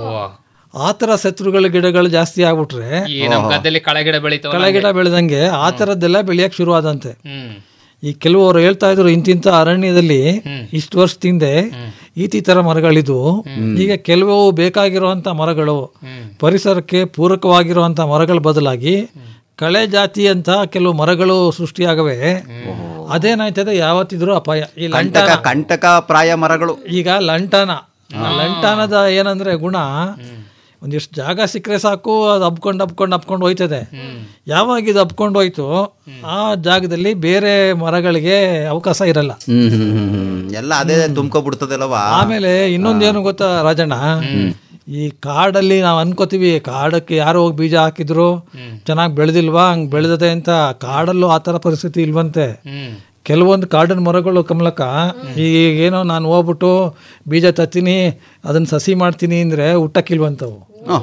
ಆ ಥರ ಶತ್ರುಗಳ ಗಿಡಗಳು ಜಾಸ್ತಿ ಆಗ್ಬಿಟ್ರೆ ಈ ನಮ್ ಗದ್ದೆಲಿ ಕಳೆ ಗಿಡ ಬೆಳಿತಾವ ಕಳೆ ಗಿಡ ಬೆಳೆದಂಗೆ ಆ ಥರದ್ದೆಲ್ಲ ಬೆಳೆಯಕ್ ಶುರು ಆದಂತೆ ಹ್ಮ್ ಈ ಕೆಲವರು ಹೇಳ್ತಾ ಇದ್ರು ಇಂತಿಂತ ಅರಣ್ಯದಲ್ಲಿ ಇಷ್ಟು ವರ್ಷದಿಂದ ಈ ತರ ಮರಗಳಿದ್ವು ಈಗ ಕೆಲವು ಬೇಕಾಗಿರುವಂತ ಮರಗಳು ಪರಿಸರಕ್ಕೆ ಪೂರಕವಾಗಿರುವಂತ ಮರಗಳ ಬದಲಾಗಿ ಕಳೆ ಜಾತಿ ಅಂತ ಕೆಲವು ಮರಗಳು ಸೃಷ್ಟಿಯಾಗವೆ ಅದೇನಾಯ್ತದೆ ಯಾವತ್ತಿದ್ರು ಅಪಾಯ ಈ ಕಂಟಕ ಲಂಟಾನ ಕಂಟಕ ಪ್ರಾಯ ಮರಗಳು ಈಗ ಲಂಟಾನ ಆ ಲಂಟಾನದ ಏನಂದ್ರೆ ಗುಣ ಒಂದಿಷ್ಟು ಜಾಗ ಸಿಕ್ಕರೆ ಸಾಕು ಅದು ಹಬ್ಕೊಂಡು ಹಬ್ಕೊಂಡು ಹಬ್ಕೊಂಡು ಹೋಯ್ತದೆ ಯಾವಾಗ ಇದು ಹಬ್ಕೊಂಡು ಹೋಯ್ತು ಆ ಜಾಗದಲ್ಲಿ ಬೇರೆ ಮರಗಳಿಗೆ ಅವಕಾಶ ಇರಲ್ಲ ಹ್ಮ್ ಹ್ಮ್ ಹ್ಮ್ ಹ್ಮ್. ಎಲ್ಲ ಅದೇ ತುಂಬ್ಕೊಬಿಡ್ತದಲ್ಲವಾ ಆಮೇಲೆ ಇನ್ನೊಂದೇನು ಗೊತ್ತಾ ರಾಜಣ್ಣ ಈ ಕಾಡಲ್ಲಿ ನಾವು ಅನ್ಕೋತೀವಿ ಕಾಡಕ್ಕೆ ಯಾರೋ ಹೋಗಿ ಬೀಜ ಹಾಕಿದ್ರು ಚೆನ್ನಾಗಿ ಬೆಳೆದಿಲ್ವಾ ಹಂಗ್ ಬೆಳೆದದೆ ಅಂತ ಕಾಡಲ್ಲೂ ಆ ಥರ ಪರಿಸ್ಥಿತಿ ಇಲ್ವಂತೆ ಕೆಲವೊಂದು ಕಾಡಿನ ಮರಗಳು ಕಮಲಕ್ಕ ಈಗ ಏನೋ ನಾನು ಹೋಗ್ಬಿಟ್ಟು ಬೀಜ ತತ್ತೀನಿ ಅದನ್ನ ಸಸಿ ಮಾಡ್ತೀನಿ ಅಂದ್ರೆ ಹುಟ್ಟಕ್ಕಿಲ್ವಂತವು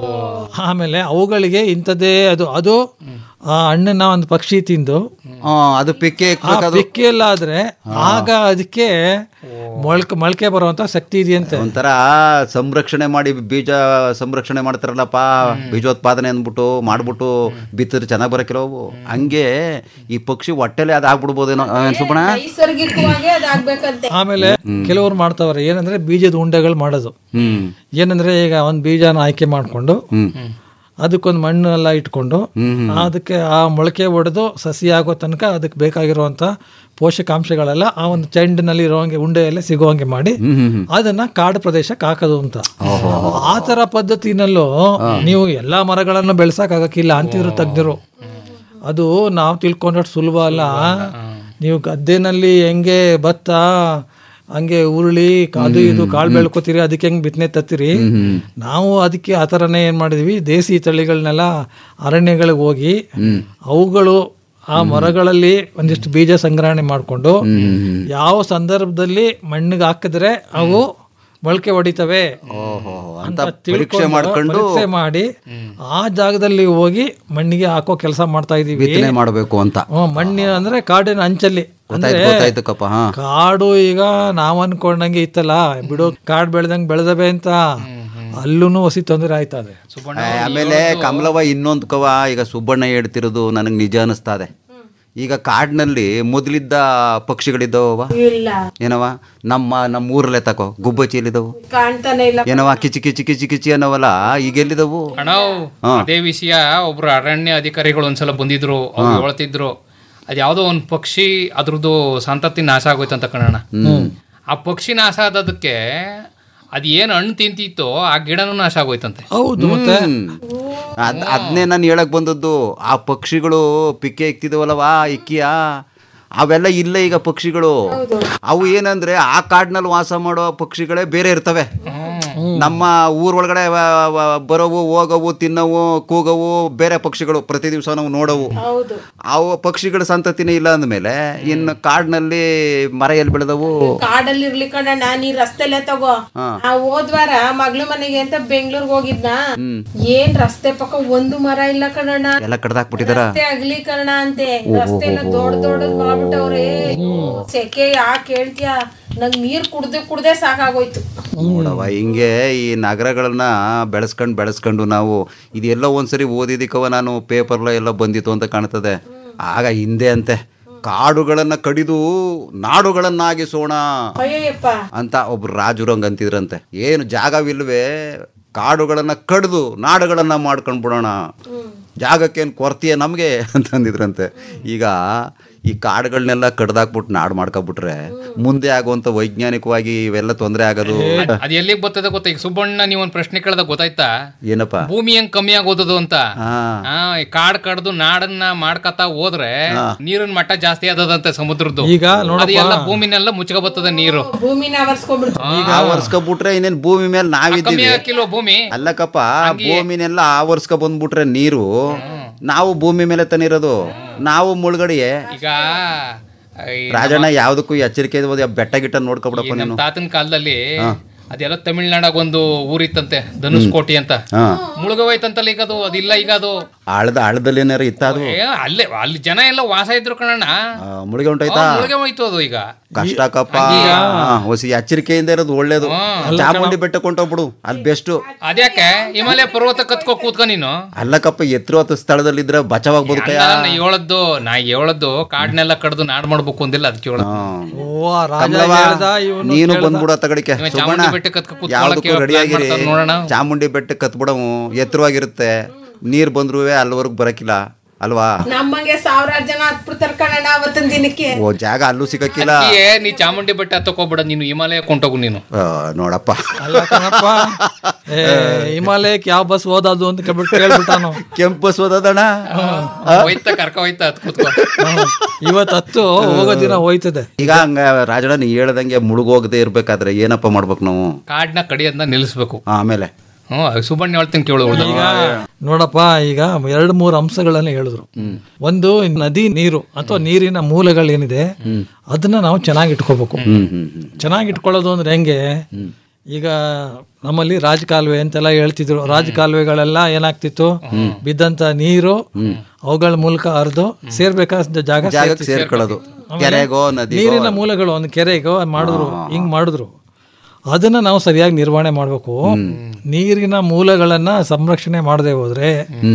ಆಮೇಲೆ ಅವುಗಳಿಗೆ ಇಂಥದ್ದೇ ಅದು ಅದು ಆ ಹಣ್ಣನ್ನ ಒಂದು ಪಕ್ಷಿ ತಿಂದು ಅದು ಪಿಕ್ಕೆ ಆ ಪಿಕ್ಕಿ ಎಲ್ಲ ಆದ್ರೆ ಆಗ ಅದಕ್ಕೆ ಮೊಳಕೆ ಮೊಳಕೆ ಬರುವಂತ ಶಕ್ತಿ ಇದೆಯಂತೆ ಒಂಥರ ಸಂರಕ್ಷಣೆ ಮಾಡಿ ಬೀಜ ಸಂರಕ್ಷಣೆ ಮಾಡ್ತಾರಲ್ಲಪ್ಪ ಬೀಜೋತ್ಪಾದನೆ ಅಂದ್ಬಿಟ್ಟು ಮಾಡ್ಬಿಟ್ಟು ಬಿತ್ತಿದ್ರೆ ಚೆನ್ನಾಗಿ ಬರಕಿಲ್ಲ ಅವು ಹಂಗೆ ಈ ಪಕ್ಷಿ ಹೊಟ್ಟೆಲೆ ಅದು ಆಗ್ಬಿಡ್ಬೋದೇನೋ ಆ, ಸುಬ್ಬಣ್ಣ ನೈಸರ್ಗಿಕವಾಗಿ ಅದಾಗ್ಬೇಕಂತೆ ಆಮೇಲೆ ಕೆಲವರು ಮಾಡ್ತಾವ್ರೆ ಏನಂದ್ರೆ ಬೀಜದ ಉಂಡೆಗಳು ಮಾಡೋದು ಹ್ಮ್ ಏನಂದ್ರೆ ಈಗ ಒಂದ್ ಬೀಜನ ಆಯ್ಕೆ ಮಾಡ್ಕೊಂಡು ಅದಕ್ಕೊಂದು ಮಣ್ಣು ಎಲ್ಲ ಇಟ್ಕೊಂಡು ಅದಕ್ಕೆ ಆ ಮೊಳಕೆ ಹೊಡೆದು ಸಸಿ ಆಗೋ ತನಕ ಅದಕ್ಕೆ ಬೇಕಾಗಿರುವಂತ ಪೋಷಕಾಂಶಗಳೆಲ್ಲ ಆ ಒಂದು ಚೆಂಡಿನಲ್ಲಿ ಇರುವಂಗೆ ಉಂಡೆಯಲ್ಲೇ ಸಿಗುವಂಗೆ ಮಾಡಿ ಅದನ್ನ ಕಾಡು ಪ್ರದೇಶಕ್ಕೆ ಹಾಕೋದು ಅಂತ ಆ ತರ ಪದ್ಧತಿನಲ್ಲೂ ನೀವು ಎಲ್ಲಾ ಮರಗಳನ್ನು ಬೆಳೆಸಕ್ ಆಗಕ್ಕಿಲ್ಲ ಅಂತಿದ್ರು ತಜ್ಞರು ಅದು ನಾವು ತಿಳ್ಕೊಂಡಷ್ಟು ಸುಲಭ ಅಲ್ಲ ನೀವು ಗದ್ದೆನಲ್ಲಿ ಹೆಂಗೆ ಭತ್ತ ಹಂಗೆ ಉರುಳಿ ಅದು ಇದು ಕಾಳು ಬೆಳ್ಕೊತೀರಿ ಅದಕ್ಕೆ ಹೆಂಗ್ ಬಿತ್ತನೆ ತತ್ತೀರಿ ನಾವು ಅದಕ್ಕೆ ಆ ಥರನೇ ಏನ್ ಮಾಡಿದ್ವಿ ದೇಸಿ ತಳಿಗಳನ್ನೆಲ್ಲ ಅರಣ್ಯಗಳಿಗೆ ಹೋಗಿ ಅವುಗಳು ಆ ಮರಗಳಲ್ಲಿ ಒಂದಿಷ್ಟು ಬೀಜ ಸಂಗ್ರಹಣೆ ಮಾಡಿಕೊಂಡು ಯಾವ ಸಂದರ್ಭದಲ್ಲಿ ಮಣ್ಣಿಗೆ ಹಾಕಿದ್ರೆ ಅವು ಮೊಳಕೆ ಹೊಡಿತವೆ ಅಂತ ತಿಳ್ಕೊಂಡು, ಪರೀಕ್ಷೆ ಮಾಡ್ಕೊಂಡು ಪರೀಕ್ಷೆ ಮಾಡಿ ಆ ಜಾಗದಲ್ಲಿ ಹೋಗಿ ಮಣ್ಣಿಗೆ ಹಾಕೋ ಕೆಲಸ ಮಾಡ್ತಾ ಇದೀವಿ ಬಿತ್ತನೆ ಮಾಡಬೇಕು ಅಂತ ಹ್ಮ್, ಮಣ್ಣು ಅಂದ್ರೆ ಕಾಡಿನ ಅಂಚಲ್ಲಿ ಅಂದ್ರೆ ಗೊತ್ತಾಯ್ತು ಗೊತ್ತಾಯ್ತು ಕಪ್ಪ ಹಾ ಕಾಡು ಈಗ ನಾವ್ ಅನ್ಕೊಂಡಂಗೆ ಇತ್ತಲ್ಲ ಬಿಡು ಕಾಡ್ ಬೆಳ್ದಂಗ್ ಬೆಳೆದವೆ ಅಂತ ಅಲ್ಲೂ ಹೊಸಿ ತೊಂದರೆ ಆಯ್ತದೆ ಆ, ಆಮೇಲೆ ಕಮಲವ ಇನ್ನೊಂದು ಕವ ಈಗ ಸುಬ್ಬಣ್ಣ ಹೇಳ್ತಿರೋದು ನನಗೆ ನಿಜ ಅನಿಸ್ತಾ ಇದೆ ಈಗ ಕಾಡಿನಲ್ಲಿ ಮೊದಲಿದ್ದ ಪಕ್ಷಿಗಳಿದ್ದಾವ ಇಲ್ಲ ಏನವ ನಮ್ಮ ನಮ್ಮ ಊರಲ್ಲೇ ತಕೋ ಗುಬ್ಬಚ್ಚಿಲಿದ್ದವು ಕಾಣ್ತಾನೆ ಇಲ್ಲ ಏನವ ಕಿಚಿ ಕಿಚಿ ಕಿಚಿ ಕಿಚಿ ಅನ್ನವಲ್ಲ ಈಗ ಎಲ್ಲಿದವು ಅಣ್ಣವ್ ಹಾ. ಅದೇ ವಿಷಯ ಒಬ್ರು ಅರಣ್ಯ ಅಧಿಕಾರಿಗಳು ಒಂದ್ಸಲ ಬಂದಿದ್ರು ಅವ್ರು ಹೇಳ್ತಿದ್ರು ಅದ್ಯಾವ್ದೋ ಒಂದ್ ಪಕ್ಷಿ ಅದ್ರದ್ದು ಸಂತತಿ ನಾಶ ಆಗೋಯ್ತು ಅಂತ ಕಣಣ್ಣ ಆ ಪಕ್ಷಿ ನಾಶ ಆದದಕ್ಕೆ ಅದ್ ಏನ್ ಹಣ್ಣು ತಿಂತಿತ್ತೋ ಆ ಗಿಡನೂ ನಾಶ ಆಗೋಯ್ತಂತೆ ಹೌದು ಮತ್ತೆ ಅದ್ ಅದನ್ನೇ ನಾನು ಹೇಳಕ್ ಬಂದದ್ದು ಆ ಪಕ್ಷಿಗಳು ಪಿಕ್ಕೆ ಇಕ್ತಿದವಲ್ಲವಾ ಇಕ್ಕಿಯ ಅವೆಲ್ಲ ಇಲ್ಲ ಈಗ ಪಕ್ಷಿಗಳು ಅವು ಏನಂದ್ರೆ ಆ ಕಾಡಿನಲ್ಲಿ ವಾಸ ಮಾಡೋ ಪಕ್ಷಿಗಳೇ ಬೇರೆ ಇರ್ತವೆ ನಮ್ಮ ಊರೊಳಗಡೆ ವ- ವ- ಬರೋವು ಹೋಗವು ತಿನ್ನವು ಕೂಗವು ಬೇರೆ ಪಕ್ಷಿಗಳು ಪ್ರತಿ ದಿವಸ ನಾವು ನೋಡವು ಹೌದು ಅವು ಪಕ್ಷಿಗಳ ಸಂತತಿನೇ ಇಲ್ಲ ಅಂದಮೇಲೆ ಇನ್ನು ಕಾಡಿನಲ್ಲಿ ಮರ ಎಲ್ಲಿ ಬೆಳೆದವು ಕಾಡಲ್ಲಿ ಇರ್ಲಿ ಕಣಣ್ಣ ನೀ ರಸ್ತೆಲೆ ತಗೋ ಹಾ. ಆ ಹೋದ್ವಾರ ಮಗ್ಳು ಮನೆಗೆ ಅಂತ ಬೆಂಗ್ಳೂರ್ಗ್ ಹೋಗಿದ್ನ ಹ್ಮ್. ಏನ್ ರಸ್ತೆ ಪಕ್ಕ ಒಂದು ಮರ ಇಲ್ಲ ಕಣಣ್ಣ ಎಲ್ಲ ಕಡ್ದಾಕ್ಬಿಟ್ಟಿದಾರ ರಸ್ತೆ ಅಗಲೀಕರಣ ಅಂತೆ ಓ, ರಸ್ತೆ ಎಲ್ಲ ಓ, ಓ, ದೊಡ್ಡ ದೊಡ್ಡದ್ ಮಾಡ್ಬಿಟ್ಟವ್ರೆ ಸೆಕೆ ಯಾಕೆ ಹೇಳ್ತೀಯ ನಂಗ್ ನೀರ್ ಕುಡ್ದೆ ಕುಡ್ದೆ ಸಾಕಾಗೋಯ್ತು ನೋಡವ ಹಿಂಗೆ ಈ ನಗರಗಳನ್ನ ಬೆಳೆಸ್ಕೊಂಡು ಬೆಳೆಸ್ಕೊಂಡು ನಾವು ಇದೆಲ್ಲ ಒಂದ್ಸರಿ ಓದಿದಿಕ್ಕವ ನಾನು ಪೇಪರ್ಲ ಎಲ್ಲ ಬಂದಿತ್ತು ಅಂತ ಕಾಣ್ತದೆ ಆಗ ಹಿಂದೆ ಅಂತೆ ಕಾಡುಗಳನ್ನ ಕಡಿದು ನಾಡುಗಳನ್ನಾಗಿಸೋಣ ಅಯ್ಯಪ್ಪ ಅಂತ ಒಬ್ರು ರಾಜುರಂಗ್ ಅಂತಿದ್ರಂತೆ ಏನು ಜಾಗವಿಲ್ವೇ ಕಾಡುಗಳನ್ನ ಕಡಿದು ನಾಡುಗಳನ್ನ ಮಾಡ್ಕೊಂಡು ಬಿಡೋಣ ಜಾಗಕ್ಕೇನು ಕೊರತೆಯ ನಮಗೆ ಅಂತಂದಿದ್ರಂತೆ ಈಗ ಈ ಕಾಡುಗಳನ್ನೆಲ್ಲ ಕಡ್ದಾಕ್ಬಿಟ್ಟು ನಾಡು ಮಾಡ್ಕೊಬಿಟ್ರೆ ಮುಂದೆ ಆಗುವಂಥ ವೈಜ್ಞಾನಿಕವಾಗಿ ಇವೆಲ್ಲ ತೊಂದರೆ ಆಗೋದು ಅದ್ ಎಲ್ಲಿಗೆ ಬರ್ತದೆ ಗೊತ್ತಾ ಈಗ ಸುಬ್ಬಣ್ಣ ನೀವ್ ಒಂದ್ ಪ್ರಶ್ನೆ ಕೇಳ್ದಾಗ ಗೊತ್ತಾಯ್ತಾ ಏನಪ್ಪ ಭೂಮಿ ಹೆಂಗ್ ಕಮ್ಮಿ ಆಗೋದದು ಅಂತ ಹಾ. ಆ, ಈ ಕಾಡ್ ಕಡ್ದು ನಾಡನ್ನ ಮಾಡ್ಕತಾ ಹೋದ್ರೆ ನೀರಿನ ಮಟ್ಟ ಜಾಸ್ತಿ ಆದದಂತೆ ಸಮುದ್ರದ್ದು ಈಗ ನೋಡಪ್ಪ. ಅದು ಎಲ್ಲ ಭೂಮಿನೆಲ್ಲ ಮುಚ್ಕ ಬರ್ತದೆ ನೀರು ಭೂಮಿನ ಅವರ್ಸ್ಕೊಂಡ್ಬಿಡ್ತು ಆವರ್ಸ್ಕೊಬಿಟ್ರೆ ಇನ್ನೇನು ಭೂಮಿ ಮೇಲೆ ಕಮ್ಮಿ ನಾವಿದ್ದೀವಿ ಹಾಕಿಲ್ವ ಭೂಮಿ ಅಲ್ಲಕ್ಕಪ್ಪ ಭೂಮಿನೆಲ್ಲ ಆವರ್ಸ್ಕೊ ಬಂದ್ಬಿಟ್ರೆ ನೀರು ನಾವು ಭೂಮಿ ಮೇಲೆ ತನಿರೋದು ನಾವು ಮುಳುಗಡೆಯೇ ಈಗ ಈ ರಾಜಣ್ಣ ಯಾವ್ದಕ್ಕೂ ಎಚ್ಚರಿಕೆ ಇರ್ಬೋದು, ಆ ಬೆಟ್ಟ ಗಿಟ್ಟ ನೋಡ್ಕೊಬಿಡಪ್ಪ ನಮ್ಮ ನೀನು ತಾತನ ಕಾಲದಲ್ಲಿ ಹಾ. ಅದೆಲ್ಲ ತಮಿಳ್ನಾಡಾಗ ಒಂದು ಊರಿತ್ತಂತೆ ಧನುಷ್ಕೋಟಿ ಅಂತ ಹಾ ಮುಳುಗೋಯ್ತಂತಲ್ಲ ಈಗ ಅದು ಅದಿಲ್ಲ ಈಗ ಅದು ಆಳದ ಆಳದಲ್ಲಿ ಏನಾರು ಇತ್ತ ಅದು ಏ, ಅಲ್ಲೇ ಅಲ್ಲಿ ಜನ ಎಲ್ಲ ವಾಸ ಇದ್ರು ಕಣಣ್ಣ ಆ, ಮುಳುಗೆ ಹೊಂಟೋಯ್ತಾ ಮುಳುಗೆ ಹೋಯ್ತು ಅದು ಈಗ ಕಷ್ಟಕ್ಕಪ್ಪ ಹೊಸಿ ಎಚ್ಚರಿಕೆಯಿಂದ ಇರೋದು ಒಳ್ಳೇದು ಚಾಮುಂಡಿ ಬೆಟ್ಟ ಕೊಂಟೋಗ್ಬಿಡು ಅಲ್ಲಿ ಬೆಸ್ಟ್ ಅದ್ಯಾಕೆ ಹಿಮಾಲಯ ಪರ್ವತ ಕತ್ಕೋ ಕೂತ್ಕೊ ನೀನು ಅಲ್ಲಕ್ಕಪ್ಪ ಎತ್ತರವಾದ ಸ್ಥಳದಲ್ಲಿದ್ರೆ ಬಚಾವಾಗ್ಬೋದು ಕಯ್ಯ ಅಲ್ಲ, ನಾ ಹೇಳದ್ದು ನಾ ಹೇಳದ್ದು ಕಾಡ್ನೆಲ್ಲ ಕಡ್ದು ನಾಡ್ ಮಾಡ್ಬೇಕು ಅಂದಿಲ್ಲ ಅದಕ್ಕೆ ಹೇಳೋದು ಓ ಆ ರಾಜ ಕಮಲವ್ವ, ಹೇಳ್ದ ಇವನು ನೀನು ಕೇಳ್ದ. ಬಂದ್ಬಿಡ ತಗಡಿಕೆ ಇವ ಸುಬ್ಬಣ್ಣ ಚಾಮುಂಡಿ ಬೆಟ್ಟಕ್ಕೆ ಹತ್ಕೊ ಕೂತ್ಕೊಳ್ಳೋಕೆ ಯಾವ್ದಕ್ಕೂ plan ರೆಡಿಯಾಗಿರಿ ಮಾಡ್ತಾರೆ ನೋಡೋಣ. ಚಾಮುಂಡಿ ಬೆಟ್ಟಕ್ಕೆ ಕತ್ಬಿಡವು ಎತ್ತರವಾಗಿರುತ್ತೆ ನೀರ್ ಬಂದ್ರು ಅಲ್ಲಿವರೆಗೂ ಬರಕಿಲ್ಲ ಅಲ್ವಾ ನಮ್ಮಂಗೆ ಸಾವಿರಾರು ಜನ ಹತ್ಬಿಡ್ತಾರ ಕಣಣ್ಣ ಅವತ್ತಿನ ದಿನಕ್ಕೆ ಓ ಜಾಗ ಅಲ್ಲೂ ಸಿಗಕ್ಕಿಲ್ಲ ಅದಕ್ಕೆ ನೀ ಚಾಮುಂಡಿ ಬೆಟ್ಟ ಹತ್ತಕೋಗ್ಬಿಡ ನೀನು ಹಿಮಾಲಯ ಕೊಂಟೋಗು ನೀನು ಆ, ನೋಡಪ್ಪ ಅಲ್ಲ ಕಣಪ್ಪ ಏ ಹಿಮಾಲಯಕ್ಕೆ ಯಾವ ಬಸ್ ಓದೋದು ಅಂತ ಕೇಳ್ಬಿಟ್ಟು ಕೇಳ್ಬಿಟ್ಟಾನು ಕೆಂಪು ಬಸ್ ಓದೋದಣ್ಣ ಹೋಯ್ತಾ ಕರ್ಕ ಹೋಯ್ತಾ ಹತ್ ಕೂತ್ಕೋ ಇವತ್ತು ಹತ್ತು ಹೋಗೋ ದಿನ ಹೋಯ್ತದೆ ಈಗ ಹಂಗ ರಾಜಣ್ಣ ನೀ ಹೇಳ್ದಂಗೆ ಮುಳುಗೋಗದೆ ಇರ್ಬೇಕಾದ್ರೆ ಏನಪ್ಪ ಮಾಡ್ಬೇಕು ನಾವು ಕಾಡ್ನ ಕಡಿಯೋದನ್ನ ನಿಲ್ಲಿಸ್ಬೇಕು ಆಮೇಲೆ ಹ್ಮ್ ಸುಬ್ಬಣ್ಣ ಹೇಳ್ತೀನಿ ಕೇಳು ಉಳ್ದ ಈಗ ನೋಡಪ್ಪ ಈಗ ಎರಡು ಮೂರು ಅಂಶಗಳನ್ನ ಹೇಳಿದ್ರು ಒಂದು ನದಿ ನೀರು ಅಥವಾ ನೀರಿನ ಮೂಲಗಳೇನಿದೆ ಅದನ್ನ ನಾವು ಚೆನ್ನಾಗಿ ಇಟ್ಕೋಬೇಕು ಚೆನ್ನಾಗಿ ಇಟ್ಕೊಳ್ಳೋದು ಅಂದ್ರೆ ಹೆಂಗೆ ಈಗ ನಮ್ಮಲ್ಲಿ ರಾಜಕಾಲುವೆ ಅಂತೆಲ್ಲ ಹೇಳ್ತಿದ್ರು ರಾಜಕಾಲುವೆಗಳೆಲ್ಲ ಏನಾಗ್ತಿತ್ತು ಬಿದ್ದಂತ ನೀರು ಅವುಗಳ ಮೂಲಕ ಹರಿದು ಸೇರ್ಬೇಕಾದ ಜಾಗ ಜಾಗಕ್ಕೆ ಸೇರ್ತಿತ್ತು. ಸೇರ್ಕೊಳ್ಳೋದು ಆಮೇಲೆ ಕೆರೆಗೋ ನದಿಗೋ ನೀರಿನ ಮೂಲಗಳು ಒಂದು ಕೆರೆಗೋ ಮಾಡಿದ್ರು ಹಿಂಗ್ ಮಾಡಿದ್ರು ಅದನ್ನ ನಾವು ಸರಿಯಾಗಿ ನಿರ್ವಹಣೆ ಮಾಡಬೇಕು ನೀರಿನ ಮೂಲಗಳನ್ನ ಸಂರಕ್ಷಣೆ ಮಾಡದೆ ಹೋದ್ರೆ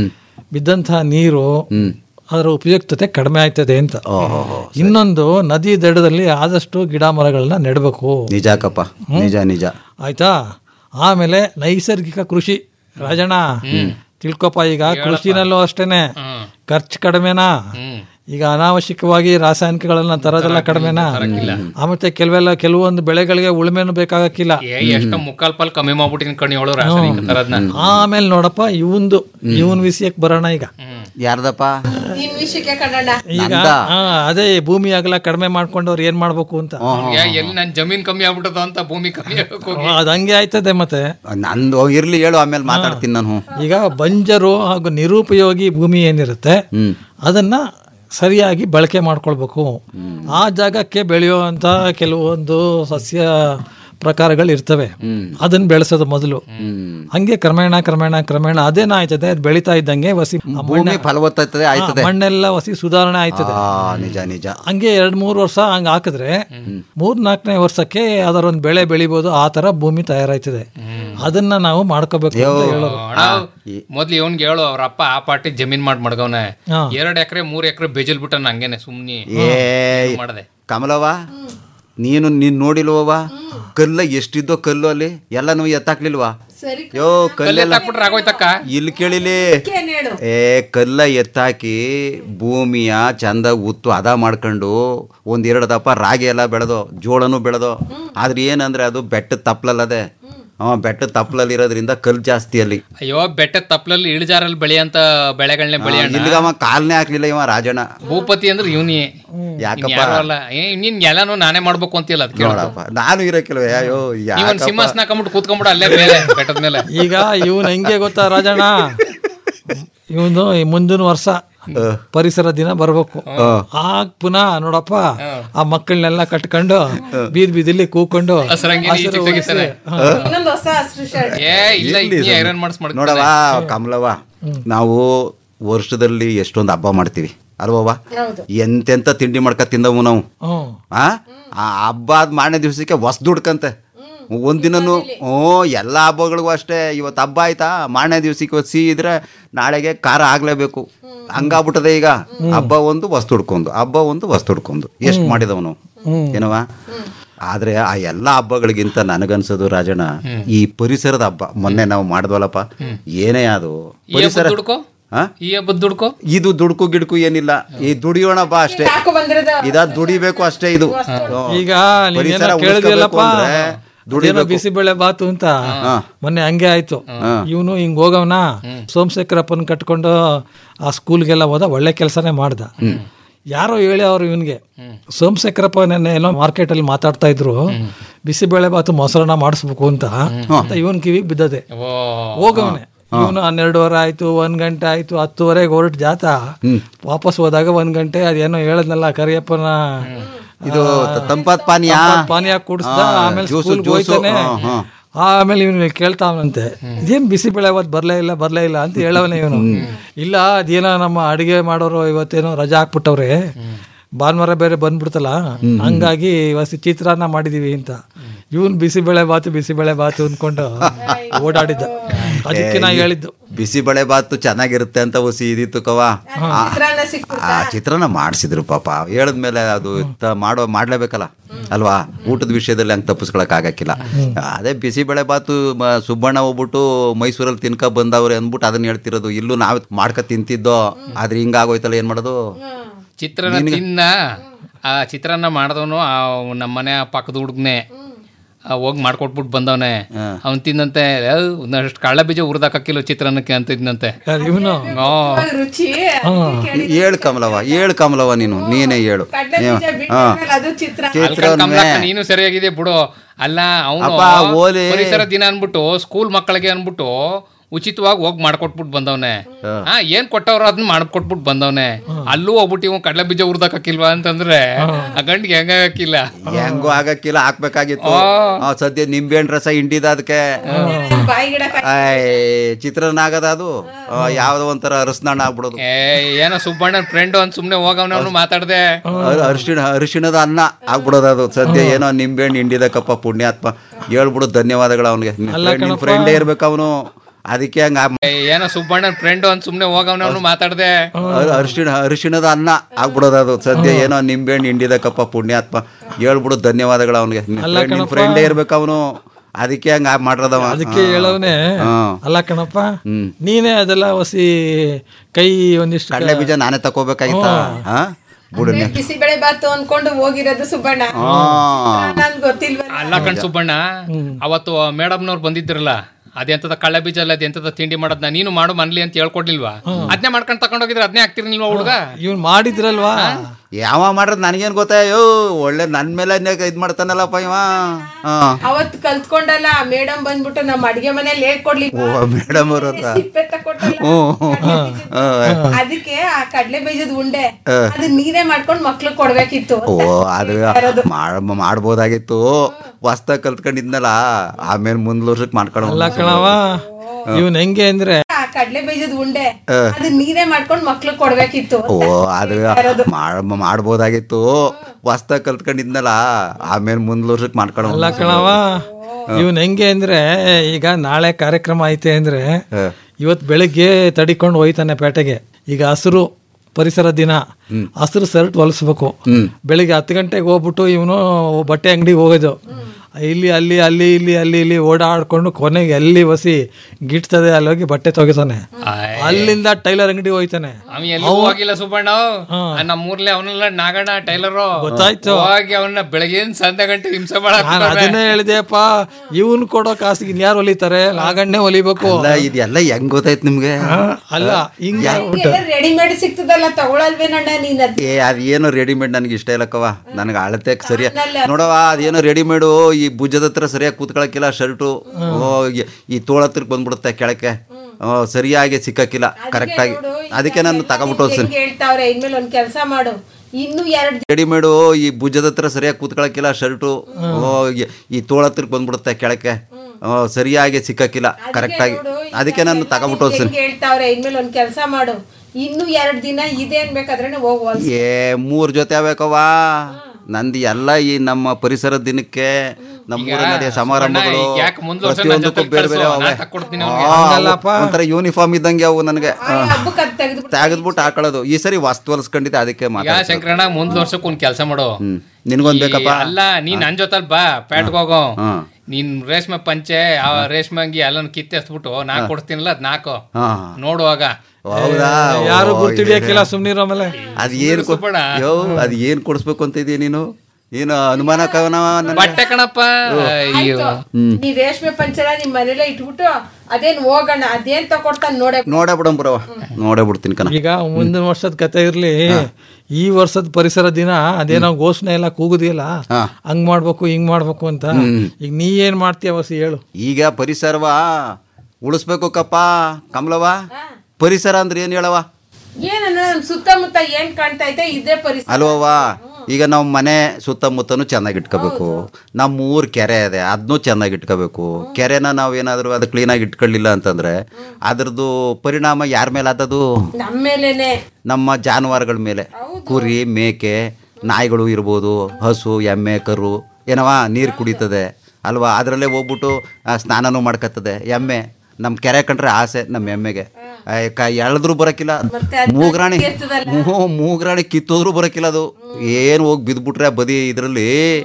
ಬಿದ್ದಂತಹ ನೀರು ಅದರ ಉಪಯುಕ್ತತೆ ಕಡಿಮೆ ಆಯ್ತದೆ ಅಂತ ಇನ್ನೊಂದು ನದಿ ದಡದಲ್ಲಿ ಆದಷ್ಟು ಗಿಡ ಮರಗಳನ್ನ ನೆಡಬೇಕು ನಿಜಕ್ಕಪ್ಪ ನಿಜ ನಿಜ ಆಯ್ತಾ ಆಮೇಲೆ ನೈಸರ್ಗಿಕ ಕೃಷಿ ರಾಜಣ್ಣ ತಿಳ್ಕೊಪ್ಪ ಈಗ ಕೃಷಿನಲ್ಲೂ ಅಷ್ಟೇನೆ ಖರ್ಚು ಕಡಿಮೆನಾ ಈಗ ಅನಾವಶ್ಯಕವಾಗಿ ರಾಸಾಯನಿಕಗಳನ್ನ ತರೋದೆಲ್ಲ ಕಡಿಮೆನಾ ಆಮೇಲೆ ಕೆಲವೆಲ್ಲ ಕೆಲವೊಂದು ಬೆಳೆಗಳಿಗೆ ಉಳುಮೆನೂ ಬೇಕಾಗಕ್ಕಿಲ್ಲ ಏ ಎಷ್ಟೋ ಮುಕ್ಕಾಲ್ ಪಾಲ್ ಕಮ್ಮಿ ಮಾಡ್ಬಿಟ್ಟಿನ ಕಣಿ ಹೇಳು ರಾಸಾಯನಿಕ ತರದ್ನ ಆಮೇಲೆ ನೋಡಪ್ಪ ಇವಂದು ಇವನ್ ವಿಷಯಕ್ಕೆ ಬರೋಣ ಈಗ ಯಾರ್ದಪ್ಪ ನಿನ್ ವಿಷಯಕ್ಕೆ ಕಣಣ್ಣ ಈಗ ಆ, ಅದೇ ಭೂಮಿ ಅಗಲ ಕಡಿಮೆ ಮಾಡ್ಕೊಂಡವ್ರು ಏನ್ ಮಾಡ್ಬೇಕು ಅಂತ ಏ, ಎಲ್ಲಿ ನನ್ ಜಮೀನ್ ಕಮ್ಮಿ ಆಗ್ಬಿಟ್ಟದ ಅಂತ ಭೂಮಿ ಕಮ್ಮಿ ಆಗಕ್ ಹೋಗಿ ಅದ್ ಹಂಗೆ ಆಯ್ತದೆ ಮತ್ತೆ ನಂದು ಇರ್ಲಿ ಹೇಳು ಆಮೇಲೆ ಮಾತಾಡ್ತೀನಿ ನಾನು ಈಗ ಬಂಜರು ಹಾಗೂ ನಿರುಪಯೋಗಿ ಭೂಮಿ ಏನಿರುತ್ತೆ ಅದನ್ನ ಸರಿಯಾಗಿ ಬಳಕೆ ಮಾಡ್ಕೊಳ್ಬೇಕು ಆ ಜಾಗಕ್ಕೆ ಬೆಳೆಯುವಂತ ಕೆಲವೊಂದು ಸಸ್ಯ ಪ್ರಕಾರಗಳು ಇರ್ತವೆ ಅದನ್ನ ಬೆಳೆಸೋದು ಮೊದಲು ಹಂಗೆ ಕ್ರಮೇಣ ಕ್ರಮೇಣ ಕ್ರಮೇಣ ಅದೇನಾಯ್ತದೆ ಅದು ಬೆಳೀತಾ ಇದ್ದಂಗೆ ವಸಿ ಆ ಭೂಮಿ ಮಣ್ಣೆ- ಫಲವತ್ತತೆ ಆ, ಆಯ್ತದೆ ಮಣ್ಣೆಲ್ಲ ವಸಿ ಸುಧಾರಣೆ ಆಯ್ತದೆ ಆ ನಿಜ ನಿಜ ಹಂಗೆ ಎರಡ್ ಮೂರ್ ವರ್ಷ ಹಂಗ ಹಾಕಿದ್ರೆ ಮೂರ್ ನಾಲ್ಕನೇ ವರ್ಷಕ್ಕೆ ಅದರ ಒಂದು ಬೆಳೆ ಬೆಳಿಬೋದು ಆ ತರ ಭೂಮಿ ತಯಾರಾಯ್ತದೆ ಅದನ್ನ ನಾವು ಮಾಡ್ಕೋಬೇಕು ಅಂತ ಹೇಳೋದು ಮೊದ್ಲು ಇವನ್ಗೆ ಹೇಳು ಅವ್ರ ಅಪ್ಪ ಆ ಪಾರ್ಟಿ ಜಮೀನ್ ಮಾಡಿ ಮಡ್ಗವ್ನೆ ಹಾ. ಎರಡ್ ಎಕರೆ ಮೂರ್ ಎಕರೆ ಬೆಜಲ್ ಬಿಟ್ಟ ಹಂಗೇನೆ ಸುಮ್ನಿ ಏ ಮಾಡದೆ ಕಮಲವ್ವ ನೀನು ನೀನ್ ನೋಡಿಲ್ವವ ಕಲ್ಲ ಎಷ್ಟಿದ್ದೋ ಕಲ್ಲು ಅಲ್ಲಿ ಎಲ್ಲ ನೀವು ಎತ್ತಾಕ್ಲಿಲ್ವಾ ಸರಿ ಯೋ ಕಲ್ಲೆಲ್ಲ ಹಾಕ್ಬಿಟ್ರೆ ಆಗೋಯ್ತಕ್ಕ ಇಲ್ಲಿ ಕೇಳಿಲಿ ಏನ್ ಹೇಳು ಏ ಕಲ್ಲ ಎತ್ತಾಕಿ ಭೂಮಿಯ ಚಂದ ಉತ್ತು ಹದ ಮಾಡ್ಕೊಂಡು ಒಂದೆರಡು ದಪ್ಪ ರಾಗಿ ಎಲ್ಲ ಬೆಳೆದೋ ಜೋಳನೂ ಬೆಳೆದೋ ಆದ್ರೆ ಏನಂದ್ರೆ ಅದು ಬೆಟ್ಟದ ತಪ್ಪಲಲ್ಲದೆ ಅವ ಬೆಟ್ಟದ ತಪ್ಪಲಲ್ಲಿ ಇರೋದ್ರಿಂದ ಕಲ್ ಜಾಸ್ತಿ ಅಲ್ಲಿ ಅಯ್ಯೋ ಬೆಟ್ಟದ ತಪ್ಪಲಲ್ಲಿ ಇಳಿಜಾರಲ್ಲಿ ಬೆಳೆಯಂತ ಬೆಳೆಗಳನ್ನೇ ಬೆಳೆಯೋಣ ಇಲ್ಲಿಗ ಅವ ಕಾಲ್ನೇ ಹಾಕ್ಲಿಲ್ಲ ಇವ ರಾಜಣ್ಣ ಭೂಪತಿ ಅಂದ್ರೆ ಇವನಿ ಯಾಕಪ್ಪ ಅಲ್ಲ ಏ ನೀನ್ ಎಲ್ಲಾನು ನಾನೇ ಮಾಡ್ಬೇಕು ಅಂತಿಲ್ಲ ಅದಕ್ಕೆ ನೋಡಪ್ಪ ನಾನು ಇರಕ್ಕಿಲ್ವೇ ಅಯ್ಯೋ ನೀವೊಂದ್ ಯಾಕಪ್ಪ? ಸಿಂಹಾಸನ ಹಾಕೊಂಡ್ಬಿಟ್ಟು ಕೂತ್ಕೊಂಡ್ಬಿಡು ಅಲ್ಲೇ ಮೇಲೆ ಬೆಟ್ಟದ ಮೇಲೆ ಈಗ ಇವನ್ ಹೆಂಗೆ ಗೊತ್ತಾ ರಾಜಣ್ಣ ಇವನು ಈ ಮುಂದಿನ ವರ್ಷ ಪರಿಸರ ದಿನ ಬರ್ಬೇಕು ಆಗ ಪುನಃ ನೋಡಪ್ಪ ಆ ಮಕ್ಕಳನ್ನೆಲ್ಲ ಕಟ್ಕೊಂಡು ಬೀದ್ ಬೀದಿಲಿ ಕೂಕೊಂಡು ಹಸ್ರಂಗಿ ಹಸಿರು ಈಚೆಗೆ ತೆಗಿತಾರೆ. ಒರೆಸಿ, ಹಾ. ಇನ್ನೊಂದು ಹೊಸ ಹಸ್ರು ಶರ್ಟ್ ಏ ಇಲ್ಲ ಎಲ್ಲಿ ಇದ್ನೇ ಇದು? ಐರನ್ ಮಾಡಿಸ್ ನೋಡವ ಕಮಲವ್ವ ನಾವು ವರ್ಷದಲ್ಲಿ ಎಷ್ಟೊಂದು ಹಬ್ಬ ಮಾಡ್ತೀವಿ ಅಲ್ವವ್ವ ಹೌದು ಎಂತೆಂತ ತಿಂಡಿ ಮಾಡ್ಕ ತಿಂದವು ನಾವು ಹ್ಮ್. ಆ ಆ ಹಬ್ಬ ಆದ ಮಾರನೇ ದಿವಸಕ್ಕೆ ಹೊಸ ದುಡ್ಕಂತೆ ಒಂದಿನನು ಹ್ಞೂ ಎಲ್ಲ ಹಬ್ಬಗಳಿಗೂ ಅಷ್ಟೇ ಇವತ್ತು ಹಬ್ಬ ಆಯ್ತಾ ಮಾರನೇ ದಿವಸಕ್ಕೆ ಇವತ್ತು ಸಿಹಿ ಇದ್ರೆ ನಾಳೆಗೆ ಖಾರ ಆಗ್ಲೇಬೇಕು ಹಂಗಾಗ್ಬಿಟ್ಟದೆ ಈಗ ಹಬ್ಬ ಒಂದು ವಸ್ತು ಹುಡ್ಕೊಂಡು ಹಬ್ಬ ಒಂದು ವಸ್ತು ಹುಡ್ಕೊಂಡು ಎಷ್ಟು ಮಾಡಿದವ ನಾವು ಏನವ ಆದ್ರೆ ಆ ಎಲ್ಲ ಹಬ್ಬಗಳಿಗಿಂತ ನನಗನ್ಸೋದು ರಾಜಣ್ಣ ಈ ಪರಿಸರದ ಹಬ್ಬ ಮೊನ್ನೆ ನಾವು ಮಾಡಿದ್ವಲ್ಲಪ್ಪ ಏನೇ ಅದು ಈ ಹಬ್ಬದ ಪರಿಸರ ದುಡ್ಕೋ ಆ? ಈ ಹಬ್ಬದ ದುಡ್ಕೋ ಇದು ದುಡ್ಕು ಗಿಡ್ಕು ಏನಿಲ್ಲ ಈ ದುಡಿಯೋಣ ಬಾ ಅಷ್ಟೇ ಹಾಕೋ ಬಂದಿರೋದು ಇದ ದುಡಿಬೇಕು ಅಷ್ಟೇ ಇದು ಈಗ ಪರಿಸರ ನೀನೇನೋ ಕೇಳಿದ್ಯಲ್ಲಪ್ಪ ಉಳಿಸ್ಕೋಬೇಕು ಅಂದ್ರೆ ಅದೇನೋ ದುಡಿಬೇಕು. ಬಿಸಿಬೇಳೆ ಬಾತು ಅಂತ ಮೊನ್ನೆ ಹಂಗೆ ಆಯ್ತು ಇವನು ಹಿಂಗ್ ಹೋಗವನ ಸೋಮಶೇಖರಪ್ಪನ ಕಟ್ಕೊಂಡು ಆ ಸ್ಕೂಲ್ಗೆಲ್ಲ ಹೋದ ಒಳ್ಳೆ ಕೆಲಸನೇ ಮಾಡ್ದ ಯಾರೋ ಹೇಳಿ ಅವ್ರು ಇವನ್ಗೆ ಸೋಮಶೇಖರಪ್ಪ ನೆನ್ನೆ ಏನೋ ಮಾರ್ಕೆಟ್ ಅಲ್ಲಿ ಮಾತಾಡ್ತಾ ಇದ್ರು ಬಿಸಿಬೇಳೆ ಬಾತು ಮೊಸರನ್ನ ಮಾಡಿಸ್ಬೇಕು ಅಂತ ಅಂತ ಇವನ್ ಕಿವಿಗೆ ಬಿದ್ದದೆ ಓ ಹೋಗವನೆ ಇವನು ಹನ್ನೆರಡುವರೆ ಆಯ್ತು ಒಂದ್ ಗಂಟೆ ಆಯ್ತು ಹತ್ತುವರೆಗೆ ಹೊರಟು ಜಾತ ವಾಪಸ್ ಹೋದಾಗ ಒಂದ್ ಗಂಟೆ ಅದೇನೋ ಹೇಳದ್ನಲ್ಲ ಕರಿಯಪ್ಪನ ಇದು ತ- ತಂಪಾದ ಪಾನೀಯ ತಂಪಾದ್ ಪಾನೀಯ ಕುಡಿಸ್ದ ಹಾ, ಆಮೇಲೆ ಜ್ಯೂಸು, ಸ್ಕೂಲ್ಗೆ ಜ್ಯೂಸು, ಹೋಯ್ತಾನೆ ಹಾ, ಹಾ. ಆಮೇಲೆ ಇವನು ಕೇಳ್ತಾವನಂತೆ ಇದೇನ್ ಬಿಸಿ ಬೆಳೆ ಅವತ್ತು ಬರ್ಲೇ ಇಲ್ಲ ಬರ್ಲೇ ಇಲ್ಲ ಅಂತ ಹೇಳವನೆ ಇವನು ಇಲ್ಲ ಅದೇನೋ ನಮ್ಮ ಅಡಿಗೆ ಮಾಡೋರು ಇವತ್ತೇನೋ ರಜಾ ಹಾಕ್ಬಿಟ್ಟವ್ರೆ ಭಾನುವಾರ ಬೇರೆ ಬಂದ್ಬಿಡ್ತಲ್ಲ ಹಂಗಾಗಿ ಇವತ್ತು ಚಿತ್ರಾನ್ನ ಮಾಡಿದೀವಿ ಅಂತ ಇವನ್ ಬಿಸಿಬೇಳೆ ಬಾತು ಬಿಸಿಬೇಳೆ ಬಾತು ಅಂದ್ಕೊಂಡು ಓಡಾಡಿದ್ದ ಅದಕ್ಕೆ ನಾ ಹೇಳಿದ್ದು ಬಿಸಿಬೇಳೆ ಬಾತು ಚೆನ್ನಾಗಿರುತ್ತೆ ಅಂತ ಹುಸಿ ಇದಿತ್ತು ಕವ ಆ- ಚಿತ್ರಾನ್ನ ಸಿಕ್ಬಿಡ್ತಾ? ಆ ಚಿತ್ರಾನ್ನ ಮಾಡಿಸಿದ್ರು ಪಾಪ ಹೇಳದ್ಮೇಲೆ ಅದು ತ- ಮಾಡೋ ಮಾಡ್ಲೇಬೇಕಲ್ಲ ಅಲ್ವಾ ಊಟದ ವಿಷಯದಲ್ಲಿ ಹಂಗೆ ತಪ್ಪಿಸ್ಕೊಳಕ್ ಆಗಕ್ಕಿಲ್ಲ ಅದೇ ಬಿಸಿಬೇಳೆ ಬಾತು ಮ- ಸುಬ್ಬಣ್ಣ ಹೋಗ್ಬಿಟ್ಟು ಮೈಸೂರಲ್ಲಿ ತಿನ್ಕ ಬಂದವ್ರೆ ಅಂದ್ಬಿಟ್ಟು ಅದನ್ನ ಹೇಳ್ತಿರೋದು ಇಲ್ಲೂ ನಾವ್ ಮಾಡ್ಕ ತಿಂತಿದ್ದೋ ಆದ್ರೆ ಹಿಂಗಾಗೋಯ್ತಲ್ಲ ಏನ್ ಮಾಡೋದು ಚಿತ್ರಾನ್ನ ತಿನ್ನ ಆ ಚಿತ್ರಾನ್ನ ಮಾಡಿದವನು ಆ ನಮ್ಮ ಮನೆ ಪಕ್ಕದ ಹುಡುಗನೆ ಹೋಗಿ ಮಾಡ್ಕೊಟ್ಬಿಟ್ಟು ಬಂದವನೆ ಅವ್ನ್ ತಿಂದಂತೆ ಒಂದಷ್ಟು ಕಳ್ಳ ಬೀಜ ಹುರಿದಾಕಿಲ್ಲ ಚಿತ್ರಾನ್ನಕ್ಕೆ ಅಂತ ಇದ್ನಂತೆ ಇವನು ರುಚಿ ಹೇಳು ಕಮಲವ ಹೇಳು ಕಮಲವ ನೀನು ನೀನೇ ಹೇಳು ಕಡ್ಲೆ ನೀವು- ಬೀಜ ಬಿಟ್ಟ ಹಾ. ಮೇಲೆ ಅದು ಚಿತ್ರ ಚಿತ್ರಾನ್ನ ಕಮಲಕ್ಕ ನೀನು ಸರಿಯಾಗಿದೆ ಬಿಡು ಅಲ್ಲ ಅವನು ಅಪ್ಪ, ಓಲಿ. ಪರಿಸರ ದಿನ ಅನ್ಬಿಟ್ಟು ಸ್ಕೂಲ್ ಮಕ್ಕಳಿಗೆ ಅನ್ಬಿಟ್ಟು ಉಚಿತವಾಗಿ ಹೋಗಿ ಮಾಡ್ಕೊಟ್ಬಿಟ್ಟು ಬಂದವನೆ ಹಾ ಏನ್ ಕೊಟ್ಟವ್ರ ಅದನ್ನ ಮಾಡ್ಕೊಟ್ಬಿಟ್ಟು ಬಂದವನೆ ಅಲ್ಲೂ ಹೋಗ್ಬಿಟ್ಟು ಇವ್ ಕಡ್ಲೆ ಬೀಜ ಹುರ್ದಾಕಿಲ್ವಾ ಅಂತಂದ್ರೆ ಆ ಗಂಡಿಗೆ ಹೆಂಗ ಹಾಕಿಲ್ಲ ಹೆಂಗೋ ಆಗಕ್ಕಿಲ್ಲ ಹಾಕ್ಬೇಕಾಗಿತ್ತು ಆ. ಆ, ಸದ್ಯ ನಿಂಬೆಹಣ್ಣು ರಸ ಹಿಂಡಿದ ಅದಕ್ಕೆ ಬಾಯಿ ಗಿಡ ಚಿತ್ರಾನ್ನ ಆಗದ ಅದು ಆ, ಯಾವ್ದೋ ಒಂಥರ ಅರಸ್ನಾಣ ಆಗ್ಬಿಡೋದು ಏ ಏನೋ ಸುಬ್ಬಣ್ಣನ ಫ್ರೆಂಡ್ ಅಂತ ಸುಮ್ನೆ ಹೋಗವನ ಅವನು ಮಾತಾಡ್ದೆ ಅರ್- ಅರಿಶಿಣ ಅರಿಶಿಣದ ಅನ್ನ ಆಗ್ಬಿಡೋದು ಅದು ಸದ್ಯ ಏನೋ ನಿಂಬೆಹಣ್ಣು ಹಿಂಡಿದಕ್ಕಪ್ಪ ಪುಣ್ಯಾತ್ಮ ಹೇಳ್ಬಿಡು ಧನ್ಯವಾದಗಳು ಅವನಿಗೆ ನಿನ್ ಫ್ರೆಂಡೇ ಇರ್ಬೇಕು ಅವನು ಅದಕ್ಕೆ ಹಂಗ ಏ, ಏನೋ ಸುಬ್ಬಣ್ಣನ ಫ್ರೆಂಡ್ ಅಂತ ಸುಮ್ನೆ ಹೋಗವನ ಅವನು ಮಾತಾಡ್ದೆ ಅರಿಶಿಣ ಅರಿಶಿಣದ ಅನ್ನ ಆಗ್ಬಿಡೋದು ಅದು ಸದ್ಯ ಏನೋ ನಿಂಬೆಹಣ್ಣು ಹಿಂಡಿದಕ್ಕಪ್ಪ ಪುಣ್ಯಾತ್ಮ ಹೇಳ್ಬಿಡು ಧನ್ಯವಾದಗಳು ಅವನಿಗೆ ನಿನ್ ಫ್ರೆಂಡೇ ಇರ್ಬೇಕು ಅವನು ಅದಕ್ಕೆ ಹಂಗ ಮಾಡಿರೋದವ ಅದಕ್ಕೆ ಹೇಳವನೆ ಅಲ್ಲ ಕಣಪ್ಪ ನೀನೇ ಅದೆಲ್ಲ ಹೊಸಿ ಕೈ ಒಂದಿಷ್ಟು ಕಡಲೆ ಬೀಜ ನಾನೇ ತಕೋಬೇಕಾಗಿತ್ತ ಹಾ ಬಿಡು next. ಬಿಸಿಬೇಳೆ ಬಾತು ಅನ್ಕೊಂಡು ಹೋಗಿರೋದು ಸುಬ್ಬಣ್ಣ ಹಾ. ನನ್ ಗೊತ್ತಿಲ್ವ ಅಲ್ಲ ಕಣ್ ಸುಬ್ಬಣ್ಣ ಅವತ್ತು ಮೇಡಮ್ನವ್ರು ಬಂದಿದ್ರಲ್ಲ ಅದೆಂತದ ಕಳ್ಳೆ ಬೀಜ ಅಲ್ಲ ಅದೆಂತದ ತಿಂಡಿ ಮಾಡೋದ್ನ ನೀನು ಮಾಡು ಮನ್ಲಿ ಅಂತ ಹೇಳ್ಕೊಡ್ಲಿಲ್ವಾ ಅದನ್ನೇ ಮಾಡ್ಕೊಂಡು ತಗೊಂಡೋಗಿದ್ರೆ ಅದನ್ನೇ ಹಾಕ್ತಿರ್ಲಿಲ್ವಾ ಹುಡುಗ ಇವ್ನು ಮಾಡಿದ್ರಲ್ವಾ ಯಾವ ಮಾಡ್ರದ್ ನನಗೇನ್ ಗೊತ್ತಾ ಅಯ್ಯೋ ಒಳ್ಳೆ ನನ್ ಮೇಲೆ ಇದ್ ಮಾಡ್ತಾನಲ್ಲಪ್ಪ ಇವ ಹಾ ಅವತ್ ಕಲ್ತ್ಕೊಂಡಲ್ಲ ಮೇಡಮ್ ಬಂದ್ಬಿಟ್ಟು ನಮ್ಮ ಅಡಿಗೆ ಮನೇಲಿ ಹೇಳ್ಕೊಡ್ಲಿಲ್ಲ ಓ ಮೇಡಮ್ ಅವ್ರ ಸಿಪ್ಪೆ ತಕೊಟ್ಟಲ್ಲ ಹ್ಞೂ ಅದಕ್ಕೆ ಆ ಕಡ್ಲೆ ಬೀಜದ ಉಂಡೆ ಹಾ. ಅದನ್ನ ನೀನೇ ಮಾಡ್ಕೊಂಡ್ ಮಕ್ಳು ಕೊಡ್ಬೇಕಿತ್ತು ಓ ಅದು ಮಾಡ್- ಮಾಡ್ಬೋದಾಗಿತ್ತು ಹೊಸ್ದಾಗ್ ಕಲ್ತ್ಕೊಂಡಿದ್ನಲ್ಲ ಆಮೇಲೆ ಮುಂದ್ ವರ್ಷಕ್ಕೆ ಮಾಡ್ಕೊಂಡು ಅಲ್ಲ ಕಣವ ಇವನ್ ಹೆಂಗೆ ಅಂದ್ರೆ ಆ ಕಡ್ಲೆ ಬೀಜದ ಉಂಡೆ ಹಾ. ಅದನ್ನ ನೀನೇ ಮಾಡ್ಕೊಂಡ್ ಮಕ್ಳು ಕೊಡ್ಬೇಕಿತ್ತು ಓ ಅದು ಮಾಡ್- ಮಾಡ್ಬೋದಾಗಿತ್ತು ಹೊಸ್ದಾಗ್ ಕಲ್ತ್ಕೊಂಡಿದ್ನಲ್ಲ ಆಮೇಲೆ ಮುಂದ್ ವರ್ಷಕ್ಕೆ ಮಾಡ್ಕೊಂಡು ಅಲ್ಲ ಕಣವ ಇವನ್ ಹೆಂಗೆ ಅಂದ್ರೆ ಈಗ ನಾಳೆ ಕಾರ್ಯಕ್ರಮ ಐತೆ ಅಂದ್ರೆ ಇವತ್ ಬೆಳಿಗ್ಗೆ ತಡಿಕೊಂಡು ಹೋಯ್ತಾನೆ ಪೇಟೆಗೆ ಈಗ ಹಸಿರು ಪರಿಸರ ದಿನ ಹಸಿರು ಶರ್ಟ್ ಹೊಲಿಸ್ಬೇಕು ಬೆಳಿಗ್ಗೆ ಹತ್ತು ಗಂಟೆಗೆ ಹೋಗ್ಬಿಟ್ಟು ಇವನು ಬಟ್ಟೆ ಅಂಗಡಿಗೆ ಹೋಗೋದು ಇಲ್ಲಿ ಅಲ್ಲಿ ಅಲ್ಲಿ ಇಲ್ಲಿ ಅಲ್ಲಿ ಇಲ್ಲಿ ಓಡಾಡ್ಕೊಂಡು ಕೊನೆಗೆ ಎಲ್ಲಿ ಒಸಿ ಗಿಟ್ತದೆ ಅಲ್ಲಿ ಹೋಗಿ ಬಟ್ಟೆ ತೊಗಿತಾನೆ ಅಲ್ಲಿಂದ ಟೈಲರ್ ಅಂಗಡಿ ಹೋಯ್ತಾನೆ ಅವ ಎಲ್ಲೂ ಹೋಗಿಲ್ಲ ಸುಬ್ಬಣ್ಣ ನಮ್ಮ ಊರ್ಲೆ ಅವನೆಲ್ಲ ನಾಗಣ್ಣ ಟೈಲರು ಗೊತ್ತಾಯ್ತು. ಹೋಗಿ ಅವನ್ನ ಬೆಳಗಿನ ಸಂಜೆ ಗಂಟೆ ಹಿಂಸೆ ಮಾಡಕ್ ನಾನು ಅದನ್ನೇ ಹೇಳಿದೆಪ್ಪ ಇವನ್ ಕೊಡೋ ಕಾಸಿಗೆ ಇನ್ಯಾರು ಹೊಲಿತಾರೆ ನಾಗಣ್ಣೆ ಹೊಲಿಬೇಕು ಅಲ್ಲ ಇದೆಲ್ಲ ಹೆಂಗ್ ಗೊತ್ತಾಯ್ತು ನಿಮ್ಗೆ ಅಲ್ಲ ಹಿಂಗೆ ರೆಡಿಮೇಡ್ ಸಿಗ್ತದಲ್ಲ ತಗೊಳಲ್ವೇನಣ್ಣ ನೀನ್ ಅದ್ ಏ ಅದೇನೋ ರೆಡಿಮೇಡ್ ನನಗೆ ಇಷ್ಟ ಇಲ್ಲಕ್ಕವ ನನಗೆ ಅಳತೆ ಸರಿಯ ನೋಡವ ಅದೇನೋ ರೆಡಿಮೇಡು ಈ ಭುಜದ ಹತ್ರ ಸರಿಯಾಗಿ ಕೂತ್ಕೊಳಕ್ಕಿಲ್ಲ ಶರ್ಟು ಈ ತೋಳ ಹತ್ರಕ್ಕೆ ಬಂದ್ಬಿಡುತ್ತೆ ಕೆಳಕ್ಕೆ ಓ, ಸರಿಯಾಗಿ ಸಿಕ್ಕಕ್ಕಿಲ್ಲ ಕರೆಕ್ಟಾಗಿ ಅದಕ್ಕೆ ನಾನು ತಗೊಂಬಿಟ್ಟು ಹೋಗ್ತೀನಿ ಹೆಂಗ್ ಹೇಳ್ತಾವ್ರೆ ಇನ್ಮೇಲೆ ಒಂದ್ ಕೆಲ್ಸ ಮಾಡು ಇನ್ನು ಎರಡ್ ರೆಡಿಮೇಡು ಈ ಭುಜದ ಹತ್ರ ಸರಿಯಾಗಿ ಕೂತ್ಕೊಳಕ್ಕಿಲ್ಲ ಶರ್ಟು ಓ, ಈ- ಈ ತೋಳ ಹತ್ರಕ್ಕೆ ಬಂದ್ಬಿಡುತ್ತೆ ಕೆಳಕ್ಕೆ ಓ, ಸರಿಯಾಗಿ ಸಿಕ್ಕಕ್ಕಿಲ್ಲ ಕರೆಕ್ಟಾಗಿ ಅದಕ್ಕೆ ನಾನು ತಗೊಂಬಿಟ್ಟು ಹೋಗ್ತೀನಿ ಹೆಂಗ್ ಹೇಳ್ತಾವ್ರೆ ಇನ್ಮೇಲೆ ಒಂದ್ ಕೆಲ್ಸ ಮಾಡು ಇನ್ನು ಎರಡ್ ದಿನ ಇದೆ ಅನ್ಬೇಕಾದ್ರೆ ಹೋಗ್ ಹೊಲ್ಸ್ ಏ ಮೂರು ಜೊತೆ ಆಗ್ಬೇಕವ ನಂದು ಎಲ್ಲ ಈ ನಮ್ಮ ಪರಿಸರ ದಿನಕ್ಕೆ ನಮ್ಮ ಊರ ನಡೆಯೋ ಸಮಾರಂಭಗಳು ಈಗ ಯಾಕೆ ಮುಂದ್ ವರ್ಷ ನನ್ ಪ್ರತಿಯೊಂದಕ್ಕೂ ಜೊತೆಗ್ ಬೇರೆ ಬೇರೆ ಕಳ್ಸು, ಅವೆ ನಾನ್ ತಕ್ಕೊಡ್ತೀನಿ ಆ, ಅವ್ನಿಗೆ. ಅವು ಒಂಥರ ಯೂನಿಫಾರ್ಮ್ ಇದ್ದಂಗೆ ಅವು ನನಗೆ ಹಬ್ಬಕ್ಕೆ ಅದ್ ತೆಗೆದ್ಬಿಟ್ಟು ತೆಗೆದ್ಬಿಟ್ಟು ಹಾಕೊಳ್ಳೋದು ಈ ಸರಿ ವಸ್ತು ಹೊಲ್ಸ್ಕೊಂಡಿದ್ದೆ ಅದಕ್ಕೆ ಈಗ ಮಾತಾಡ ಶಂಕರಣ್ಣ ಮುಂದ್ ವರ್ಷಕ್ಕೆ ಒಂದ್ ಕೆಲಸ ಮಾಡು ನಿನ್ಗೊಂದ್ ಈ- ಬೇಕಪ್ಪ ಅಲ್ಲ ನೀನ್ ನನ್ ಜೊತೆಲ್ ಬಾ ಪ್ಯಾಟ್ಗೆ ಹೋಗೋ ಹಾ. ನೀನ್ ರೇಷ್ಮೆ ಪಂಚೆ ಆ ರೇಷ್ಮೆ ಅಂಗಿ ಎಲ್ಲಾನು ಕಿತ್ತೆಸ್ಬಿಟ್ಟು ನಾ ಕೊಡ್ತೀನಲ್ಲ ಅದ್ ನಾಕು ಹಾ. ನೋಡುವಾಗ ಹೌದಾ ಯಾರು ಓ, ಗುರ್ತಿಡಿಯಕ್ಕಿಲ್ಲ ಸುಮ್ನಿರೋ ಆಮೇಲೆ ಅದ್ ಏನ್ ಕೊ- ಯೋ ಅದ್ ಏನ್ ಕೊಡಿಸ್ಬೇಕು ಅಂತ ಇದೀಯ ನೀನು ಏನು ಅನುಮಾನ ಕವನವ ನನಗೆ? ಬಟ್ಟೆ ಕಣಪ್ಪ ಅಯ್ಯೋ ನೀ ರೇಷ್ಮೆ ಪಂಚರ ನಿಮ್ ಮನೇಲೆ ಇಟ್ಬಿಟ್ಟು ಅದೇನ್ ಹೋಗಣ್ಣ ಅದೇನ್ ತಕೊಡ್ತಾನ ನೋಡೆ ನೋಡೇ ಬಿಡಂ ಬರವ ನೋಡೇ ಬಿಡ್ತೀನಿ ಕಣ ಈಗ ಮುಂದಿನ ವರ್ಷದ ಕತೆ ಇರ್ಲಿ ಈ ವರ್ಷದ ಪರಿಸರ ದಿನ ಅದೇನೋ ಘೋಷಣೆ ಎಲ್ಲ ಕೂಗುದಿಲ್ಲ ಹಂಗ್ ಮಾಡ್ಬೇಕು ಹಿಂಗ್ ಮಾಡ್ಬೇಕು ಅಂತ ಈಗ ನೀ ಏನ್ ಮಾಡ್ತೀಯ ವಸಿ ಹೇಳು ಈಗ ಪರಿಸರವ ಉಳಿಸ್ಬೇಕು ಕಪ್ಪ ಕಮಲವ ಪರಿಸರ ಅಂದ್ರೆ ಏನ್ ಹೇಳವ ಏನಣ್ಣ ನಮ್ ಸುತ್ತಮುತ್ತ ಏನ್ ಕಾಣ್ತಾ ಐತೆ ಇದೇ ಪರಿಸ್ಥಿತಿ ಅಲ್ವವ ಈಗ ನಾವು ಮನೆ ಸುತ್ತಮುತ್ತನೂ ಚೆನ್ನಾಗಿ ಇಟ್ಕೋಬೇಕು ನಮ್ಮ ಊರ್ ಕೆರೆ ಇದೆ ಅದನ್ನೂ ಚೆನ್ನಾಗಿ ಇಟ್ಕೋಬೇಕು ಕೆರೆನ ನಾವು ಏನಾದರೂ ಅದು ಕ್ಲೀನಾಗಿ ಇಟ್ಕೊಳ್ಳಿಲ್ಲ ಅಂತಂದ್ರೆ ಅದ್ರದ್ದು ಪರಿಣಾಮ ಯಾರ ಮೇಲೆ ಆದದು ನಮ್ಮೇಲೇನೆ ನಮ್ಮ ಜಾನುವಾರುಗಳ ಮೇಲೆ ಕುರಿ ಮೇಕೆ ನಾಯಿಗಳು ಇರ್ಬೋದು ಹಸು ಎಮ್ಮೆ ಕರು ಏನವ ನೀರು ಕುಡಿತದೆ ಅಲ್ವಾ ಅದರಲ್ಲೇ ಹೋಗ್ಬಿಟ್ಟು ಆ, ಸ್ನಾನನೂ ಮಾಡ್ಕತ್ತದೆ ಎಮ್ಮೆ ನಮ್ಮ ಕೆರೆ ಕಂಡ್ರೆ ಆಸೆ ನಮ್ಮ ಎಮ್ಮೆಗೆ ಆ, ಕ- ಎಳೆದ್ರು ಬರೋಕ್ಕಿಲ್ಲ ಮೂಗ್ರಾಣಿ ಹ್ಞೂ ಮೂಗ್ರಾಣಿ ಕಿತ್ತೋದ್ರು ಬರೋಕ್ಕಿಲ್ಲ ಅದು ಏನು ಹೋಗಿ ಬಿದ್ದುಬಿಟ್ರೆ ಬದಿ ಇದರಲ್ಲಿ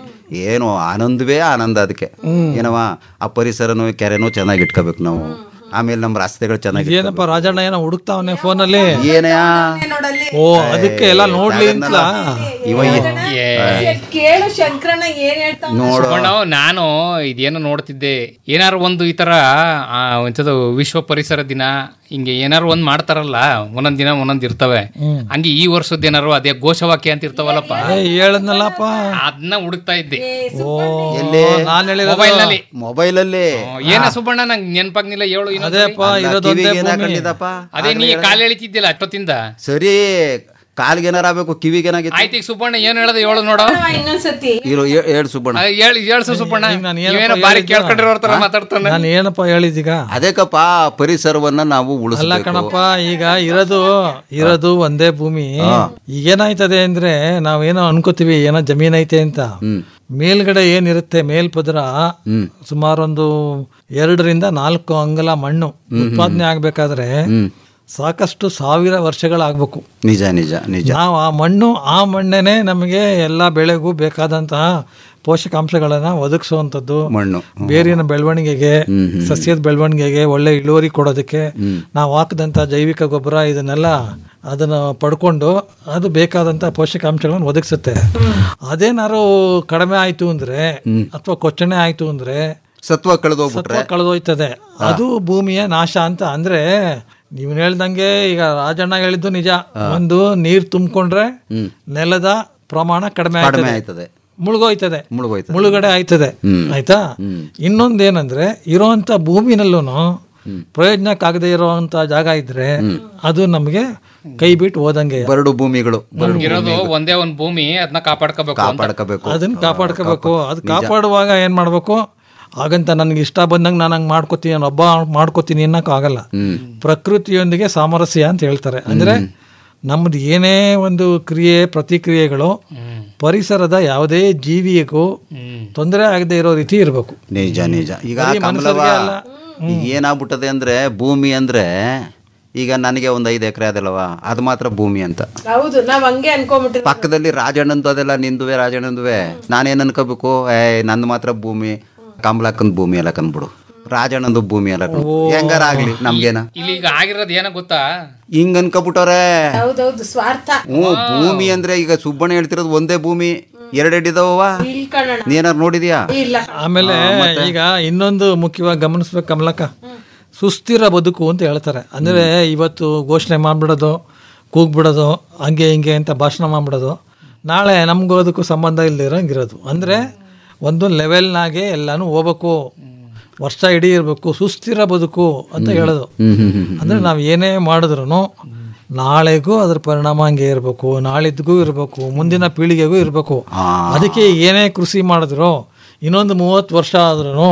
ಏನು ಆನಂದವೇ ಆನಂದ ಅದಕ್ಕೆ ಏನವ ಆ ಪರಿಸರನೂ ಕೆರೆನೂ ಚೆನ್ನಾಗಿ ಇಟ್ಕೋಬೇಕು ನಾವು ಆಮೇಲೆ ನಮ್ಮ ರಸ್ತೆಗಳು ಚೆನ್ನಾಗಿ ಏನಪ್ಪ ರಾಜಣ್ಣ ಏನೋ ಹುಡುಕ್ತಾವನೆ ಫೋನಲ್ಲಿ ಏನಯ್ಯ ಓ ಅದಕ್ಕೆ ಎಲ್ಲ ನೋಡ್ಲಿ ಅಂತ ಕೇಳು ಶಂಕರಣ್ಣ ಏನ್ ಹೇಳ್ತಾವ ಸುಬ್ಬಣ್ಣ, ನಾನು ಇದೇನೋ ನೋಡ್ತಿದ್ದೆ ಏನಾರು ಒಂದು ಈ ತರ ಆ, ಎಂಥದ್ದು ವಿಶ್ವ ಪರಿಸರ ದಿನ ಹಿಂಗೆ ಏನಾರು ಒಂದ್ ಮಾಡ್ತಾರಲ್ಲ ಒಂದೊಂದ್ ದಿನ ಒಂದೊಂದ್ ಇರ್ತವೆ ಹಂಗೆ ಈ ವರ್ಷದ ಏನಾರು ಅದೇ ಘೋಷವಾಕ್ಯ ಅಂತ ಇರ್ತಾವಲ್ಲಪ್ಪ ಹೇಳದ್ನಲ್ಲಪ್ಪ ಅದನ್ನ ಹುಡುಕ್ತಾ ಇದ್ದೆ ಎಲ್ಲಿ ನಾನು ಹೇಳಿರೋದು ಮೊಬೈಲ್ ನಲ್ಲಿ ಮೊಬೈಲಲ್ಲಿ ಏನ ಸುಬ್ಬಣ್ಣ ನಂಗೆ ನೆನಪಾಗ್ನಿಲ್ಲ ಹೇಳು ಇನ್ನೊಂದ್ ಅದೇಪ್ಪ ಸರಿ. ಇರೋದೊಂದೇ ಕಿವಿಗೆ ಏನ್ ಭೂಮಿ. ಹಾಕೊಂಡಿದ್ದಪ್ಪ? ಅದೇ ನೀ ಕಾಲ್ ಎಳಿತಿದ್ದಿಲ್ಲ ಅಷ್ಟೊತ್ತಿಂದ ಸರಿ ಕಾಲ್ಗೆ ಏನಾರ ಆಗ್ಬೇಕು ಕಿವಿಗೆ ಏನಾಗಿತ್ತು ಆಯ್ತು ಈಗ ಸುಬ್ಬಣ್ಣ ಏನ್ ಹೇಳೋದು ಹೇಳು ನೋಡು ಇನ್ನೊಂದ್ಸತಿ ಇರು ಹೇಳು ಸುಬ್ಬಣ್ಣ ಆ, ಹೇಳ್ ಹೇಳ್ಸು ಸುಬ್ಬಣ್ಣ ನೀವೇನೋ ಬಾರಿ ಕೇಳ್ಕೊಂಡಿರೋ ತರ ಮಾತಾಡ್ತಾನೆ ನಾನು ಏನಪ್ಪ ಹೇಳಿದೀಗ ಅದಕ್ಕಪ್ಪ ಪರಿಸರವನ್ನ ನಾವು ಅಲ್ಲ ಉಳಿಸ್ಬೇಕು ಕಣಪ್ಪ ಈಗ ಇರೋದು ಇರೋದು ಒಂದೇ ಭೂಮಿ ಈಗೇನಾಯ್ತದೆ ಅಂದ್ರೆ ನಾವೇನೋ ಅನ್ಕೋತೀವಿ ಏನೋ ಜಮೀನ್ ಐತೆ ಅಂತ ಮೇಲ್ಗಡೆ ಏನಿರುತ್ತೆ ಮೇಲ್ಪದ್ರ ಸುಮಾರೊಂದು ಎರಡರಿಂದ ನಾಲ್ಕು ಅಂಗಲ ಮಣ್ಣು ಉತ್ಪಾದನೆ ಆಗ್ಬೇಕಾದ್ರೆ ಸಾಕಷ್ಟು ಸಾವಿರ ವರ್ಷಗಳಾಗ್ಬೇಕು ನಿಜ ನಿಜ ನಿಜ ನಾವು ಆ ಮಣ್ಣು ಆ ಮಣ್ಣೇನೆ ನಮಗೆ ಎಲ್ಲ ಬೆಳೆಗೂ ಬೇಕಾದಂತಹ ಪೋಷಕಾಂಶಗಳನ್ನ ಒದಗಿಸುವಂಥದ್ದು ಮಣ್ಣು ಬೇರಿನ ಬೆಳವಣಿಗೆಗೆ ಸಸ್ಯದ ಬೆಳವಣಿಗೆಗೆ ಒಳ್ಳೆ ಇಳುವರಿ ಕೊಡೋದಕ್ಕೆ ನಾವು ಹಾಕಿದಂಥ ಜೈವಿಕ ಗೊಬ್ಬರ ಇದನ್ನೆಲ್ಲ ಅದನ್ನು ಪಡ್ಕೊಂಡು ಅದು ಬೇಕಾದಂಥ ಪೋಷಕಾಂಶಗಳನ್ನು ಒದಗಿಸುತ್ತೆ ಅದೇನಾರು ಕಡಿಮೆ ಆಯಿತು ಅಂದರೆ ಅಥವಾ ಕೊಚ್ಚಣೆ ಆಯಿತು ಅಂದರೆ ಸತ್ವ ಕಳೆದೋಗ್ಬಿಟ್ರೆ ಸತ್ವ ಕಳೆದೋಯ್ತದೆ ಅದು ಭೂಮಿಯ ನಾಶ ಅಂತ ಅಂದ್ರೆ ನೀವು ಹೇಳ್ದಂಗೆ ಈಗ ರಾಜಣ್ಣ ಹೇಳಿದ್ದು ನಿಜ ಒಂದು ನೀರ್ ತುಂಬಿಕೊಂಡ್ರೆ ನೆಲದ ಪ್ರಮಾಣ ಕಡಿಮೆ ಕಡಿಮೆ ಆಯ್ತದೆ ಆಯ್ತದೆ ಮುಳುಗೋಯ್ತದೆ ಮುಳುಗೋಯ್ತದೆ ಮುಳುಗಡೆ ಆಯ್ತದೆ ಆಯ್ತಾ ಇನ್ನೊಂದೇನಂದ್ರೆ ಇರೋಂಥ ಭೂಮಿನಲ್ಲೂ ಪ್ರಯೋಜನಕ್ಕಾಗದೇ ಇರುವಂತ ಜಾಗ ಇದ್ರೆ ಅದು ನಮಗೆ ಕೈ ಬಿಟ್ಟು ಹೋದಂಗೆ ಬರಡು ಭೂಮಿಗಳು ಇರೋದು ಒಂದೇ ಒಂದ್ ಭೂಮಿ ಅದನ್ನ ಕಾಪಾಡ್ಕೋಬೇಕು ಅಂತ ಕಾಪಾಡ್ಕೋಬೇಕು ಅದನ್ನ ಕಾಪಾಡ್ಕೋಬೇಕು ಅದು ಕಾಪಾಡುವಾಗ ಏನ್ ಮಾಡ್ಬೇಕು ಹಾಗಂತ ನನಗೆ ಇಷ್ಟ ಬಂದಂಗೆ ನಾನು ಹಂಗೆ ಮಾಡ್ಕೋತೀನಿ ನಾನು ಒಬ್ಬ ಮಾಡ್ಕೋತೀನಿ ಅನ್ನೋಕೆ ಆಗಲ್ಲ ಪ್ರಕೃತಿಯೊಂದಿಗೆ ಸಾಮರಸ್ಯ ಅಂತ ಹೇಳ್ತಾರೆ ಅಂದ್ರೆ ನಮ್ದು ಏನೇ ಒಂದು ಕ್ರಿಯೆ ಪ್ರತಿಕ್ರಿಯೆಗಳು ಪರಿಸರದ ಯಾವುದೇ ಜೀವಿಗೂ ತೊಂದರೆ ಆಗದೆ ಇರೋ ರೀತಿ ಇರಬೇಕು ನಿಜ ನಿಜ ಈಗ ಬರೀ ಕಮಲವ ಮನುಷ್ಯರಿಗೆ ಅಲ್ಲ. ಈಗ ಏನಾಗ್ಬಿಟ್ಟದೆ ಅಂದ್ರೆ ಭೂಮಿ ಅಂದ್ರೆ ಈಗ ನನಗೆ ಒಂದು ಐದು ಎಕರೆ ಅದಲ್ಲವ ಅದು ಮಾತ್ರ ಭೂಮಿ ಅಂತ ಹೌದು ನಾವ್ ಹಂಗೆ ಅನ್ಕೊಂಬಿಟ್ಟಿದ್ವಿ ಪಕ್ಕದಲ್ಲಿ ರಾಜಣ್ಣಂದು ಅದೆಲ್ಲ ನಿಂದುವೆ ರಾಜಣ್ಣಂದುವೆ ನಾನೇನು ಅನ್ಕೋಬೇಕು ಏ ನಂದು ಮಾತ್ರ ಭೂಮಿ ಕಮಲಕ್ಕನ ಭೂಮಿ ಎಲ್ಲ ಕಂದ್ಬಿಡು ರಾಜಣ್ಣಂದು ಭೂಮಿ ಎಲ್ಲ ಕಂದ್ಬಿಡು. ಹೆಂಗಾರ ಆಗ್ಲಿ ನಮ್ಗೇನ ಇಲ್ಲಿ ಈಗ ಆಗಿರೋದು ಏನೋ ಗೊತ್ತಾ ಹಿಂಗ್ ಅನ್ಕೋಬಿಟ್ಟವ್ರೆ ಹೌದೌದು ಸ್ವಾರ್ಥ ಹ್ಞೂ ಭೂಮಿ ಅಂದ್ರೆ ಈಗ ಸುಬ್ಬಣ್ಣ ಹೇಳ್ತಿರೋದು ಒಂದೇ ಭೂಮಿ ಎರಡೆರಡಿದಾವ ಇಳ್ಕಣಣ ನೀನಾರು ನೋಡಿದ್ಯಾ ಇಲ್ಲ ಆಮೇಲೆ ಈಗ ಇನ್ನೊಂದು ಮುಖ್ಯವಾಗಿ ಗಮನಿಸ್ಬೇಕು ಕಮಲಕ್ಕ ಸುಸ್ಥಿರ ಬದುಕು ಅಂತ ಹೇಳ್ತಾರೆ ಅಂದ್ರೆ ಇವತ್ತು ಘೋಷಣೆ ಮಾಡ್ಬಿಡೋದು ಕೂಗ್ಬಿಡೋದು ಹಂಗೆ ಹಿಂಗೆ ಅಂತ ಭಾಷಣ ಮಾಡ್ಬಿಡೋದು ನಾಳೆ ನಮಗೂ ಅದಕ್ಕೂ ಸಂಬಂಧ ಇಲ್ದಿರೋಂಗಿರೋದು ಅಂದ್ರೆ ಒಂದು ಲೆವೆಲ್ನಾಗೆ ಎಲ್ಲಾನು ಹೋಗ್ಬೇಕು ವರ್ಷ ಇಡೀ ಇರಬೇಕು ಸುಸ್ಥಿರ ಬದುಕು ಅಂತ ಹೇಳೋದು ಅಂದ್ರೆ ನಾವು ಏನೇ ಮಾಡಿದ್ರು ನಾಳೆಗೂ ಅದ್ರ ಪರಿಣಾಮ ಹಂಗೆ ಇರಬೇಕು ನಾಳಿದ್ಗೂ ಇರಬೇಕು ಮುಂದಿನ ಪೀಳಿಗೆಗೂ ಇರಬೇಕು ಅದಕ್ಕೆ ಏನೇ ಕೃಷಿ ಮಾಡಿದ್ರು ಇನ್ನೊಂದು ಮೂವತ್ತು ವರ್ಷ ಆದ್ರೂ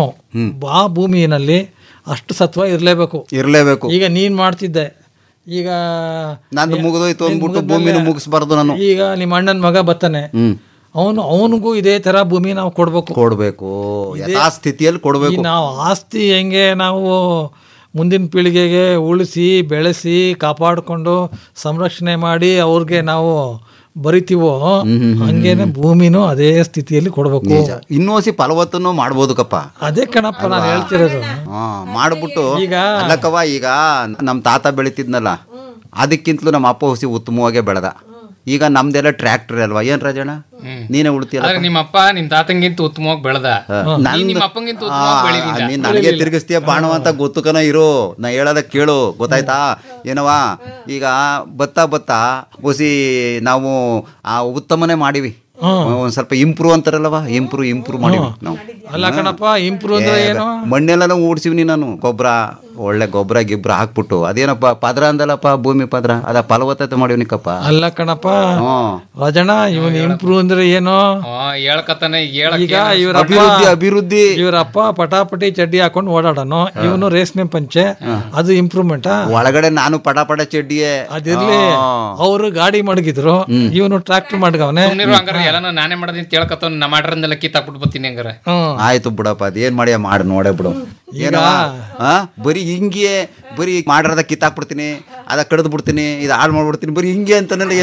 ಆ ಭೂಮಿನಲ್ಲಿ ಅಷ್ಟು ಸತ್ವ ಇರಲೇಬೇಕು ಇರ್ಲೇಬೇಕು ಈಗ ನೀನ್ ಮಾಡ್ತಿದ್ದೆ ಈಗ ನಂದು ಮುಗಿದೋಯ್ತು ನೀನ್ ಅಂದ್ಬಿಟ್ಟು ಮುಗಿದ್ಮೇಲೆ ಭೂಮಿನೂ ಮುಗಿಸ್ಬಾರ್ದು ನಾನು ಈಗ ನಿಮ್ಮ ಅಣ್ಣನ ಮಗ ಬರ್ತಾನೆ ಹ್ಮ್ ಅವನು ಅವನಿಗೂ ಇದೇ ತರ ಭೂಮಿ ನಾವು ಕೊಡ್ಬೇಕು ಕೊಡ್ಬೇಕು ಯಥಾ ಸ್ಥಿತಿಯಲ್ಲಿ ಈ ಕೊಡ್ಬೇಕು ನಾವು ಆಸ್ತಿ ಹೆಂಗೆ ನಾವು ಮುಂದಿನ ಪೀಳಿಗೆಗೆ ಉಳಿಸಿ ಬೆಳೆಸಿ ಕಾಪಾಡಿಕೊಂಡು ಸಂರಕ್ಷಣೆ ಮಾಡಿ ಅವ್ರಿಗೆ ನಾವು ಬರಿತೀವೋ ಹಂಗೇನೆ ಭೂಮಿನೂ ಅದೇ ಸ್ಥಿತಿಯಲ್ಲಿ ಕೊಡ್ಬೇಕು ನಿಜ ಇನ್ನೂಸಿ ಫಲವತ್ತನ್ನು ಮಾಡ್ಬೋದು ಕಪ್ಪ ಅದೇ ಕಣಪ್ಪ ನಾನು ಹೇಳ್ತಿರೋದು ಹಾ ಮಾಡ್ಬಿಟ್ಟು ಈಗ ಅಲ್ಲಕ್ಕವ ಈಗ ನಮ್ಮ ತಾತ ಬೆಳಿತಿದ್ನಲ್ಲ ಅದಕ್ಕಿಂತಲೂ ನಮ್ಮ ಅಪ್ಪ ಹುಸಿ ಉತ್ತಮವಾಗೇ ಬೆಳೆದ ಈಗ ನಮ್ದೆಲ್ಲ ಟ್ರ್ಯಾಕ್ಟರ್ ಅಲ್ವಾ ಏನ್ ರಾಜಣ್ಣ ನೀನೇ ಉಳ್ತಿಯಲ್ಲ ಆದ್ರೆ ನಿಮ್ಮ ಅಪ್ಪ ನಿಮ್ ತಾತಂಗಿಂತ ಉತ್ತಮವಾಗಿ ಬೆಳೆದ ನೀನ್ ನಿಮ್ಮ ಅಪ್ಪಂಗಿಂತ ಉತ್ತಮವಾಗಿ ಬೆಳಿಲಿಲ್ಲ ನೀನ್ ನನಗೆ ತಿರುಗಿಸ್ತೀಯ ಬಾಣು ಅಂತ ಗೊತ್ತು ಕಣ ಇರು ನಾ ಹೇಳೋದ ಕೇಳು ಗೊತ್ತಾಯ್ತಾ ಏನವಾ ಈಗ ಬತ್ತಾ ಬತ್ತಾ ಹುಸಿ ನಾವು ಆ ಉತ್ತಮನೇ ಮಾಡಿವಿ ಒಂದ್ ಸ್ವಲ್ಪ ಇಂಪ್ರೂವ್ ಅಂತಾರಲ್ಲವಾ ಇಂಪ್ರೂವ್ ಇಂಪ್ರೂವ್ ಮಾಡಿವಿ ನಾವು ಅಲ್ಲ ಕಣಪ್ಪ ಇಂಪ್ರೂವ್ ಅಂದ್ರೆ ಏನು ಮಣ್ಣೆಲ್ಲ ಓಡಿಸಿವ್ನಿ ನಾನು ಗೊಬ್ಬರ ಒಳ್ಳೆ ಗೊಬ್ಬರ ಗಿಬ್ಬರ ಹಾಕ್ಬಿಟ್ಟು ಅದೇನಪ್ಪ ಪದ್ರ ಅಂದಲ್ಲಪ್ಪ ಭೂಮಿ ಪದ್ರ ಅದ ಫಲವತ್ತತೆ ಮಾಡಿವ್ನಿಕಪ್ಪ ಅಲ್ಲ ಕಣಪ್ಪ ಹ್ಮ್ ರಾಜಣ್ಣ ಇವನ್ ಇಂಪ್ರೂವ್ ಅಂದ್ರೆ ಏನು ಹೇಳ್ಕತಾನೆ ಈಗ ಇವರ ಅಭಿವೃದ್ಧಿ ಅಭಿವೃದ್ಧಿ ಇವರಪ್ಪ ಪಟಾಪಟಿ ಚಡ್ಡಿ ಹಾಕೊಂಡು ಓಡಾಡನು ಇವನು ರೇಷ್ಮೆ ಪಂಚೆ ಅದು ಇಂಪ್ರೂವ್ಮೆಂಟಾ ಒಳಗಡೆ ನಾನು ಪಟ ಪಟ ಚಡ್ಡಿಯೇ ಅದಿರ್ಲಿ ಅವರು ಗಾಡಿ ಮಡಗಿದ್ರು ಇವನು ಟ್ರಾಕ್ಟರ್ ಮಡ್ಗವನೆ ಸುಮ್ನಿರು ಹಂಗಾರೆ ಎಲ್ಲ ನಾನೇ ಮಾಡೋದಿನ್ ಕೇಳ್ಕತ್ತ ನಾ ಮಾಡ್ರಂದೆಲ್ಲ ಕಿತ್ತಾಕ್ಬಿಟ್ಟು ಬರ್ತೀನಿ ಹಂಗಾರೆ ಹ್ಮ್ ಆಯ್ತು ಬಿಡಪ್ಪ ಅದೇನ್ ಮಾಡ್ಯ ಮಾಡಿ ನೋಡೇ ಬಿಡು ಏನವ ಆ ಬರೀ ಹಿಂಗೆ ಬರೀ ಮಾಡಿರದ ಕಿತ್ತಾಕ್ಬಿಡ್ತೀನಿ ಅದ ಕಡ್ದು ಬಿಡ್ತೀನಿ ಇದು ಹಾಳು ಮಾಡ್ಬಿಡ್ತೀನಿ ಬರೀ ಹಿಂಗೆ ಅಂತಾನಲ್ಲ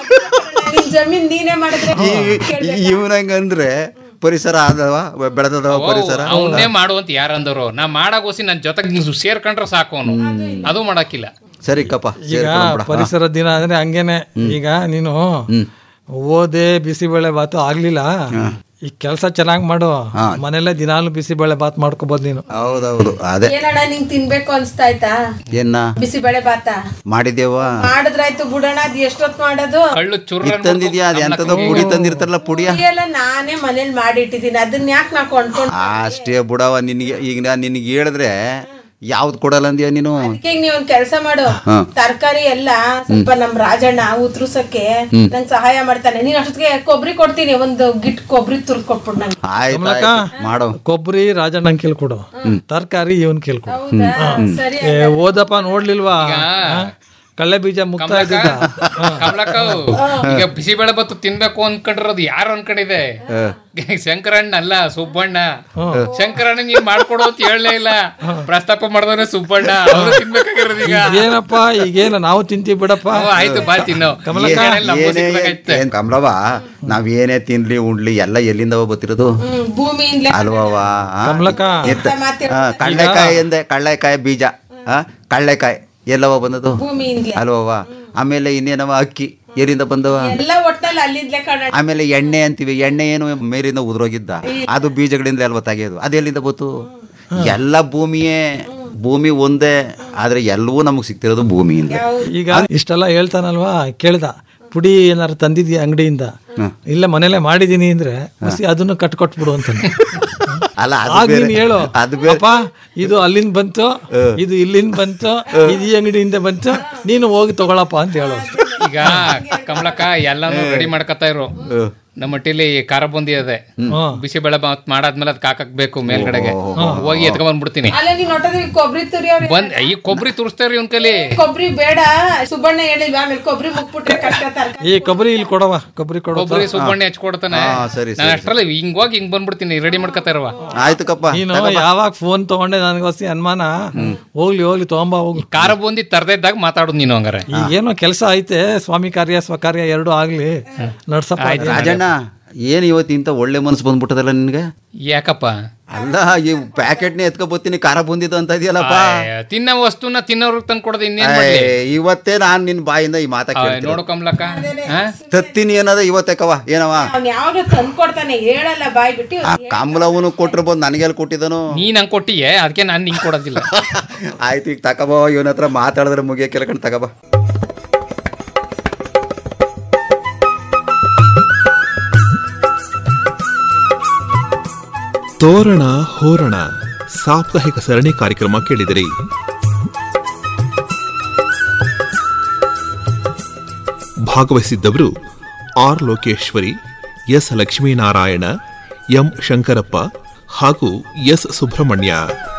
ನಿನ್ ಜಮೀನ್ ನೀನೇ ಮಾಡಿದ್ರೆ ಇವನ ಹಂಗಂದ್ರೆ ಪರಿಸರ ಆದವ ಬೆಳೆದದವ ಪರಿಸರ ಅವನ್ನೇ ಮಾಡುವಂತ ಯಾರಂದವರು ನಾ ಮಾಡಾಗೋಸಿ ನನ್ ಜೊತೆಗೆ ಸೇರ್ಕೊಂಡ್ರೆ ಸಾಕು ಅವನು ಅದು ಮಾಡಕ್ಕಿಲ್ಲ ಸರಿ ಕಪ್ಪ ಈಗ ಸೇರ್ಕೊಂಡ್ಬಿಡ. ಪರಿಸರ ದಿನ ಅಂದ್ರೆ ಹಂಗೇನೆ ಈಗ ನೀನು ಓದೆ ಬಿಸಿಬೇಳೆ ಬಾತು ಆಗ್ಲಿಲ್ಲ ಈ ಕೆಲಸ ಚೆನ್ನಾಗ್ ಮಾಡು ಮನೆಯಲ್ಲೇ ದಿನಾಲು ಬಿಸಿಬೇಳೆ ಬಾತ್ ಮಾಡ್ಕೋಬಹುದು ನೀನು ಹೌದೌದು ಅದೇ ಏನಣ್ಣ ನಿಂಗ್ ತಿನ್ಬೇಕು ಅನ್ಸ್ತಾಯ್ತಾ ಏನ ಬಿಸಿಬೇಳೆ ಬಾತ ಮಾಡಿದೇವ ಮಾಡಿದ್ರಾಯ್ತು ಬಿಡೋಣ ಅದ್ ಎಷ್ಟೊತ್ ಮಾಡೋದು ಕಳ್ಳು ಇದ್ ತಂದಿದ್ಯಾ ಅದ್ ಎಂತದೋ ಪುಡಿ ತಂದಿರ್ತಾರಲ್ಲ ಪುಡಿಯ ಎಲ್ಲ ನಾನೇ ಮನೇಲಿ ಮಾಡಿಟ್ಟಿದ್ದೀನಿ ಅದನ್ನ ಯಾಕೆ ನಾ ಕೊಂಡ್ಕೊಂಡು ಅಷ್ಟೇ ಬಿಡವ ನಿನಗೆ ಈಗ ನಾನು ನಿನಗೆ ಹೇಳಿದ್ರೆ ಯಾವ್ದು ಕೊಡಲ್ಲ ಅಂದ್ಯಾ ನೀನು ಅದಕ್ಕೆ ನೀ ಒಂದ್ ಕೆಲಸ ಮಾಡು ಹಾ. ತರಕಾರಿ ಎಲ್ಲ ಸ್ವಲ್ಪ ನಮ್ ರಾಜಣ್ಣ ಉತ್ರುಸಕ್ಕೆ ನಂಗ್ ಸಹಾಯ ಮಾಡ್ತಾನೆ ನೀನ್ ಅಷ್ಟೊತ್ತಿಗೆ ಕೊಬ್ಬರಿ ಕೊಡ್ತೀನಿ ಒಂದು ಗಿಟ್ ಕೊಬ್ಬರಿ ತುರ್ದ್ ಕೊಟ್ಬಿಡು ನಂಗೆ ಆಯ್ತು ಆಯ್ತು. ಮಾಡೋ ಕೊಬ್ಬರಿ ರಾಜಣ್ಣ ಕೇಳ್ಕೊಡು ತರಕಾರಿ ಇವನ್ ಕೇಳ್ಕೊಡು ಹೌದಾ? ಸರಿ ಏ, ಓದಪ್ಪ ನೋಡ್ಲಿಲ್ವಾ ಹಾ? ಕಳ್ಳೆ ಬೀಜ ಮುಕ್ತ ಇದ್ದಿದ್ದ ಕಮಲಕ್ಕ ಈಗ ಬಿಸಿಬೇಳೆ ಬತ್ತು ತಿನ್ಬೇಕು ಅನ್ಕೊಂಡಿರೋದು ಯಾರು ಅನ್ಕೊಂಡಿದೆ ಶಂಕರಣ್ಣ ಅಲ್ಲ ಸುಬ್ಬಣ್ಣ ಶಂಕರಣ್ಣ ನೀನ್ ಮಾಡ್ಕೊಡು ಅಂತ ಹೇಳಲೇ ಇಲ್ಲ ಪ್ರಸ್ತಾಪ ಮಾಡಿದವನೇ ಸುಬ್ಬಣ್ಣ ಅವ್ರು ತಿನ್ಬೇಕಾಗಿರೋದು ಈಗ ಏನಪ್ಪ ಈಗೇನು ನಾವು ತಿಂತೀವಿ ಬಿಡಪ್ಪ ಓ, ಆಯ್ತು ಬಾ ತಿನ್ನು ಕಮಲಕ್ಕ ಏನೆಲ್ಲ ನಮ್ಗೂ ಸಿಕ್ಬೇಕಾಯ್ತೆ. ಏನ್ ಕಮಲವ ನಾವ್ ಏನೇ ತಿನ್ಲಿ ಉಣ್ಲಿ ಎಲ್ಲ ಎಲ್ಲಿಂದವ ಬತ್ತಿರೋದು ಹ್ಮ್ ಭೂಮಿಯಿಂದಲೇ ಅಲ್ವವ ಆ? ಕಮಲಕ್ಕ ಎತ್ತ- ಆ, ಕಳ್ಳೆಕಾಯಿ ಎಂದೆ ಕಳ್ಳೆಕಾಯಿ ಬೀಜ ಆ, ಕಳ್ಳೆಕಾಯಿ ಎಲ್ಲವ ಬಂದದು ಭೂಮಿಯಿಂದಲೇ ಅಲ್ವವ ಆಮೇಲೆ ಇನ್ನೇನವ ಅಕ್ಕಿ ಎಲ್ಲಿಂದ ಬಂದವ ಎಲ್ಲ ಒಟ್ಟಲ್ಲಿ ಅಲ್ಲಿಂದಲೇ ಕಣ ಆಮೇಲೆ ಎಣ್ಣೆ ಅಂತೀವಿ ಎಣ್ಣೆ ಏನು ಮೇಲಿಂದ ಉದುರೋಗಿದ್ದ ಅದು ಬೀಜಗಳಿಂದ ಅಲ್ವ ತೆಗೆಯೋದು ಅದೆಲ್ಲಿಂದ ಬಂತು ಎಲ್ಲ ಭೂಮಿಯೇ ಭೂಮಿ ಒಂದೇ ಆದ್ರೆ ಎಲ್ಲವೂ ನಮಗ್ ಸಿಗ್ತಿರೋದು ಭೂಮಿಯಿಂದ ಈಗ ಇಷ್ಟೆಲ್ಲ ಹೇಳ್ತಾನಲ್ವಾ ಕೇಳ್ದ ಪುಡಿ ಏನಾರು ತಂದಿದ್ಯಾ ಅಂಗಡಿಯಿಂದ ಇಲ್ಲ ಮನೇಲೆ ಮಾಡಿದೀನಿ ಅಂದ್ರೆ ಮಸಿ ಅದನ್ನು ಕಟ್ಕೊಟ್ಬಿಡು ಅಂತಾನೆ ಅಲ್ಲ ಅದು ಆಗ ಬೇರೆ. ನೀನ್ ಹೇಳು ಅದು ಬೇರೆ. ಅಪ್ಪ ಇದು ಅಲ್ಲಿಂದ ಬಂತು ಇದು ಇಲ್ಲಿಂದ ಬಂತು ಇದು ಈ ಅಂಗಡಿಯಿಂದ ಬಂತು ನೀನು ಹೋಗಿ ತಗೊಳಪ್ಪ ಅಂತ ಹೇಳು ಈಗ ಕಮಲಕ್ಕ ಎಲ್ಲಾನು ರೆಡಿ ಮಾಡ್ಕೊತಾ ಇರು ನಮ್ಮ ಹಟ್ಟಿಲಿ ಖಾರ ಬುಂದಿ ಅದೇ ಬಿಸಿ ಬೆಳೆ ಬಾತ್ ಮಾಡಾದ್ಮೇಲೆ ಅದ್ ಹಾಕಕ್ ಬೇಕು ಮೇಲ್ಗಡೆಗೆ ಹೋಗಿ ಎತ್ಕೊಂಡ್ ಬಂದ್ಬಿಡ್ತೀನಿ ಅಲ್ಲ ನೀನ್ ಹೊಟ್ಟದ್ರಿ ಕೊಬ್ಬರಿ ತುರಿ ಅವ್ರಿ ಬಂದ್ ಈ ಕೊಬ್ಬರಿ ತುರಿಸ್ತಾವ್ರಿ ಇವ್ನ ಕೈಲಿ ಕೊಬ್ಬರಿ ಬೇಡ ಸುಬ್ಬಣ್ಣ ಹೇಳಿಲ್ವಾ ಆಮೇಲೆ ಕೊಬ್ಬರಿ ಮುಕ್ಬಿಟ್ರೆ ಕಷ್ಟ ತರ್ಕಾರಿ ಈ ಕೊಬ್ಬರಿ ಇಲ್ಲಿ ಕೊಡವ ಕೊಬ್ಬರಿ ಕೊಡೋ ಕೊಬ್ಬರಿ ಸುಬ್ಬಣ್ಣೆ ಹಚ್ಕೊಡ್ತಾನೆ ಹಾ, ಸರಿ, ನಾನು ಸರಿ, ಅಷ್ಟ್ರಲ್ಲಿ ಹಿಂಗ್ ಹೋಗಿ ಹಿಂಗ್ ಬಂದ್ಬಿಡ್ತೀನಿ ರೆಡಿ ಮಾಡ್ಕೊತಾ ಇರುವ ಆಯ್ತು ಕಪ್ಪ ನೀನು ಯಾವಾಗ ಫೋನ್ ತಗೊಂಡೆ ನನಗೋಸ್ತಿ ಅನುಮಾನ ಹೋಗ್ಲಿ ಹೋಗ್ಲಿ ತಗೊಂಬ ಹೋಗು ಖಾರ ಬುಂದಿ ತರದೇ ಇದ್ದಾಗ ಮಾತಾಡೋದು ನೀನು ಹಂಗಾರೆ ಈಗೇನೋ ಕೆಲಸ ಐತೆ ಸ್ವಾಮಿ ಕಾರ್ಯ ಸ್ವಕಾರ್ಯ ಎರಡು ಆಗ್ಲಿ ನಡ್ಸಪ್ಪ ರಾಜಣ್ಣ ಏನು ಇವತ್ತು ಇಂಥ ಒಳ್ಳೆ ಮನಸ್ಸು ಬಂದ್ಬಿಟ್ಟದಲ್ಲ ನಿನಗೆ ಯಾಕಪ್ಪ ಅಲ್ಲ ಈ ಪ್ಯಾಕೆಟ್ನೇ ಎತ್ಕೊಬತ್ತೀನಿ ಖಾರ ಬಂದಿದ್ದು ಅಂತ ಇದೆಯಲ್ಲಪ್ಪ ಆಯ್, ತಿನ್ನೋ ವಸ್ತುನ ತಿನ್ನೋರ್ಗ್ ತಂದು ಕೊಡೋದು ಇನ್ನೇನ್ ಮಾಡ್ಲಿ ಏ, ಇವತ್ತೇ ನಾನು ನಿನ್ನ ಬಾಯಿಂದ ಈ ಮಾತಾ ಆಯ್, ಕೇಳ್ತೀನಿ ನೋಡು ಕಮಲಕ್ಕ ಹಾ? ತತ್ತೀನಿ ಏನದ ಇವತ್ತೇ ಕವ ಏನವ ಅವ್ನ್ ಯಾವಾಗ ತಂದ್ ಕೊಡ್ತಾನೆ ಹೇಳಲ್ಲ ಬಾಯ್ ಬಿಟ್ಟು ಆ ಕಮಲವನು ಕೊಟ್ಟಿರ್ಬೋದು ನನಗೆಲ್ಲ ಕೊಟ್ಟಿದ್ದನು ನೀನ್ ಹಂಗ್ ಕೊಟ್ಟಿಯೇ ಅದಕ್ಕೆ ನಾನ್ ನಿಂಗ್ ಕೊಡೋದಿಲ್ಲ ಆಯ್ತು ಈಗ ತಕಬೋ ಇವನ ಹತ್ರ ಮಾತಾಡಿದ್ರೆ ಮುಗಿಯ ಕೆಲ್ಕೊಂಡು ತಗಬ ತೋರಣ ಹೋರಣ ಸಾಪ್ತಾಹಿಕ ಸರಣಿ ಕಾರ್ಯಕ್ರಮ ಕೇಳಿದಿರಿ ಭಾಗವಹಿಸಿದ್ದವರು R Lokeshwari S Lakshminarayana M Shankarappa ಹಾಗೂ ಎಸ್ ಸುಬ್ರಹ್ಮಣ್ಯ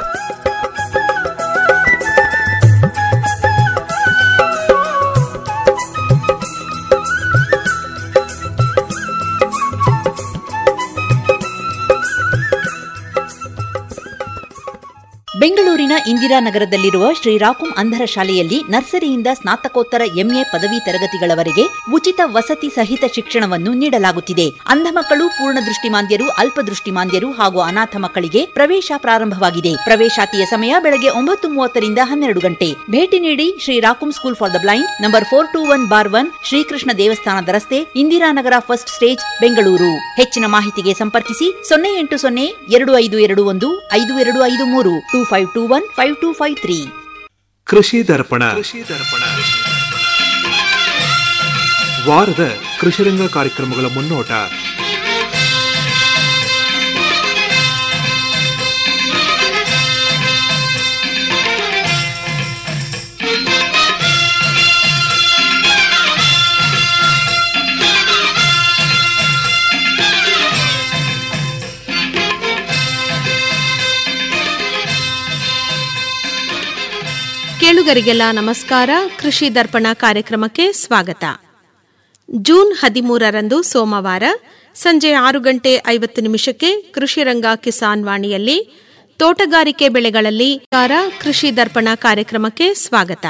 ಬೆಂಗಳೂರಿನ ಇಂದಿರಾನಗರದಲ್ಲಿರುವ ಶ್ರೀರಾಕುಂ ಅಂಧರ ಶಾಲೆಯಲ್ಲಿ ನರ್ಸರಿಯಿಂದ ಸ್ನಾತಕೋತ್ತರ ಎಂಎ ಪದವಿ ತರಗತಿಗಳವರೆಗೆ ಉಚಿತ ವಸತಿ ಸಹಿತ ಶಿಕ್ಷಣವನ್ನು ನೀಡಲಾಗುತ್ತಿದೆ ಅಂಧ ಮಕ್ಕಳು ಪೂರ್ಣ ದೃಷ್ಟಿಮಾಂದ್ಯರು ಅಲ್ಪದೃಷ್ಟಿಮಾಂದ್ಯರು ಹಾಗೂ ಅನಾಥ ಮಕ್ಕಳಿಗೆ ಪ್ರವೇಶ ಪ್ರಾರಂಭವಾಗಿದೆ ಪ್ರವೇಶಾತಿಯ ಸಮಯ ಬೆಳಗ್ಗೆ ಒಂಬತ್ತು ಮೂವತ್ತರಿಂದ ಹನ್ನೆರಡು ಗಂಟೆ ಭೇಟಿ ನೀಡಿ ಶ್ರೀರಾಕುಂ school for the blind number four two one bar one Srikrishna ದೇವಸ್ಥಾನದ ರಸ್ತೆ ಇಂದಿರಾನಗರ ಫಸ್ಟ್ ಸ್ಟೇಜ್ ಬೆಂಗಳೂರು ಹೆಚ್ಚಿನ ಮಾಹಿತಿಗೆ ಸಂಪರ್ಕಿಸಿ ಸೊನ್ನೆ ಎಂಟು ಸೊನ್ನೆ ಎರಡು ಐದು ಎರಡು ಒಂದು ಐದು ಎರಡು ಐದು ಮೂರು two five two one five two five three Krishi Darpana ವಾರದ ಕೃಷಿರಂಗ ಕಾರ್ಯಕ್ರಮಗಳ ಮುನ್ನೋಟ ಕೇಳುಗರಿಗೆಲ್ಲ ನಮಸ್ಕಾರ ಕೃಷಿ ದರ್ಪಣ ಕಾರ್ಯಕ್ರಮಕ್ಕೆ ಸ್ವಾಗತ ಜೂನ್ ಹದಿಮೂರರಂದು ಸೋಮವಾರ ಸಂಜೆ ಆರು ಗಂಟೆ ಐವತ್ತು ನಿಮಿಷಕ್ಕೆ ಕೃಷಿ ರಂಗ ಕಿಸಾನ್ ವಾಣಿಯಲ್ಲಿ ತೋಟಗಾರಿಕೆ ಬೆಳೆಗಳಲ್ಲಿ ಕಾರ ಕೃಷಿ ದರ್ಪಣ ಕಾರ್ಯಕ್ರಮಕ್ಕೆ ಸ್ವಾಗತ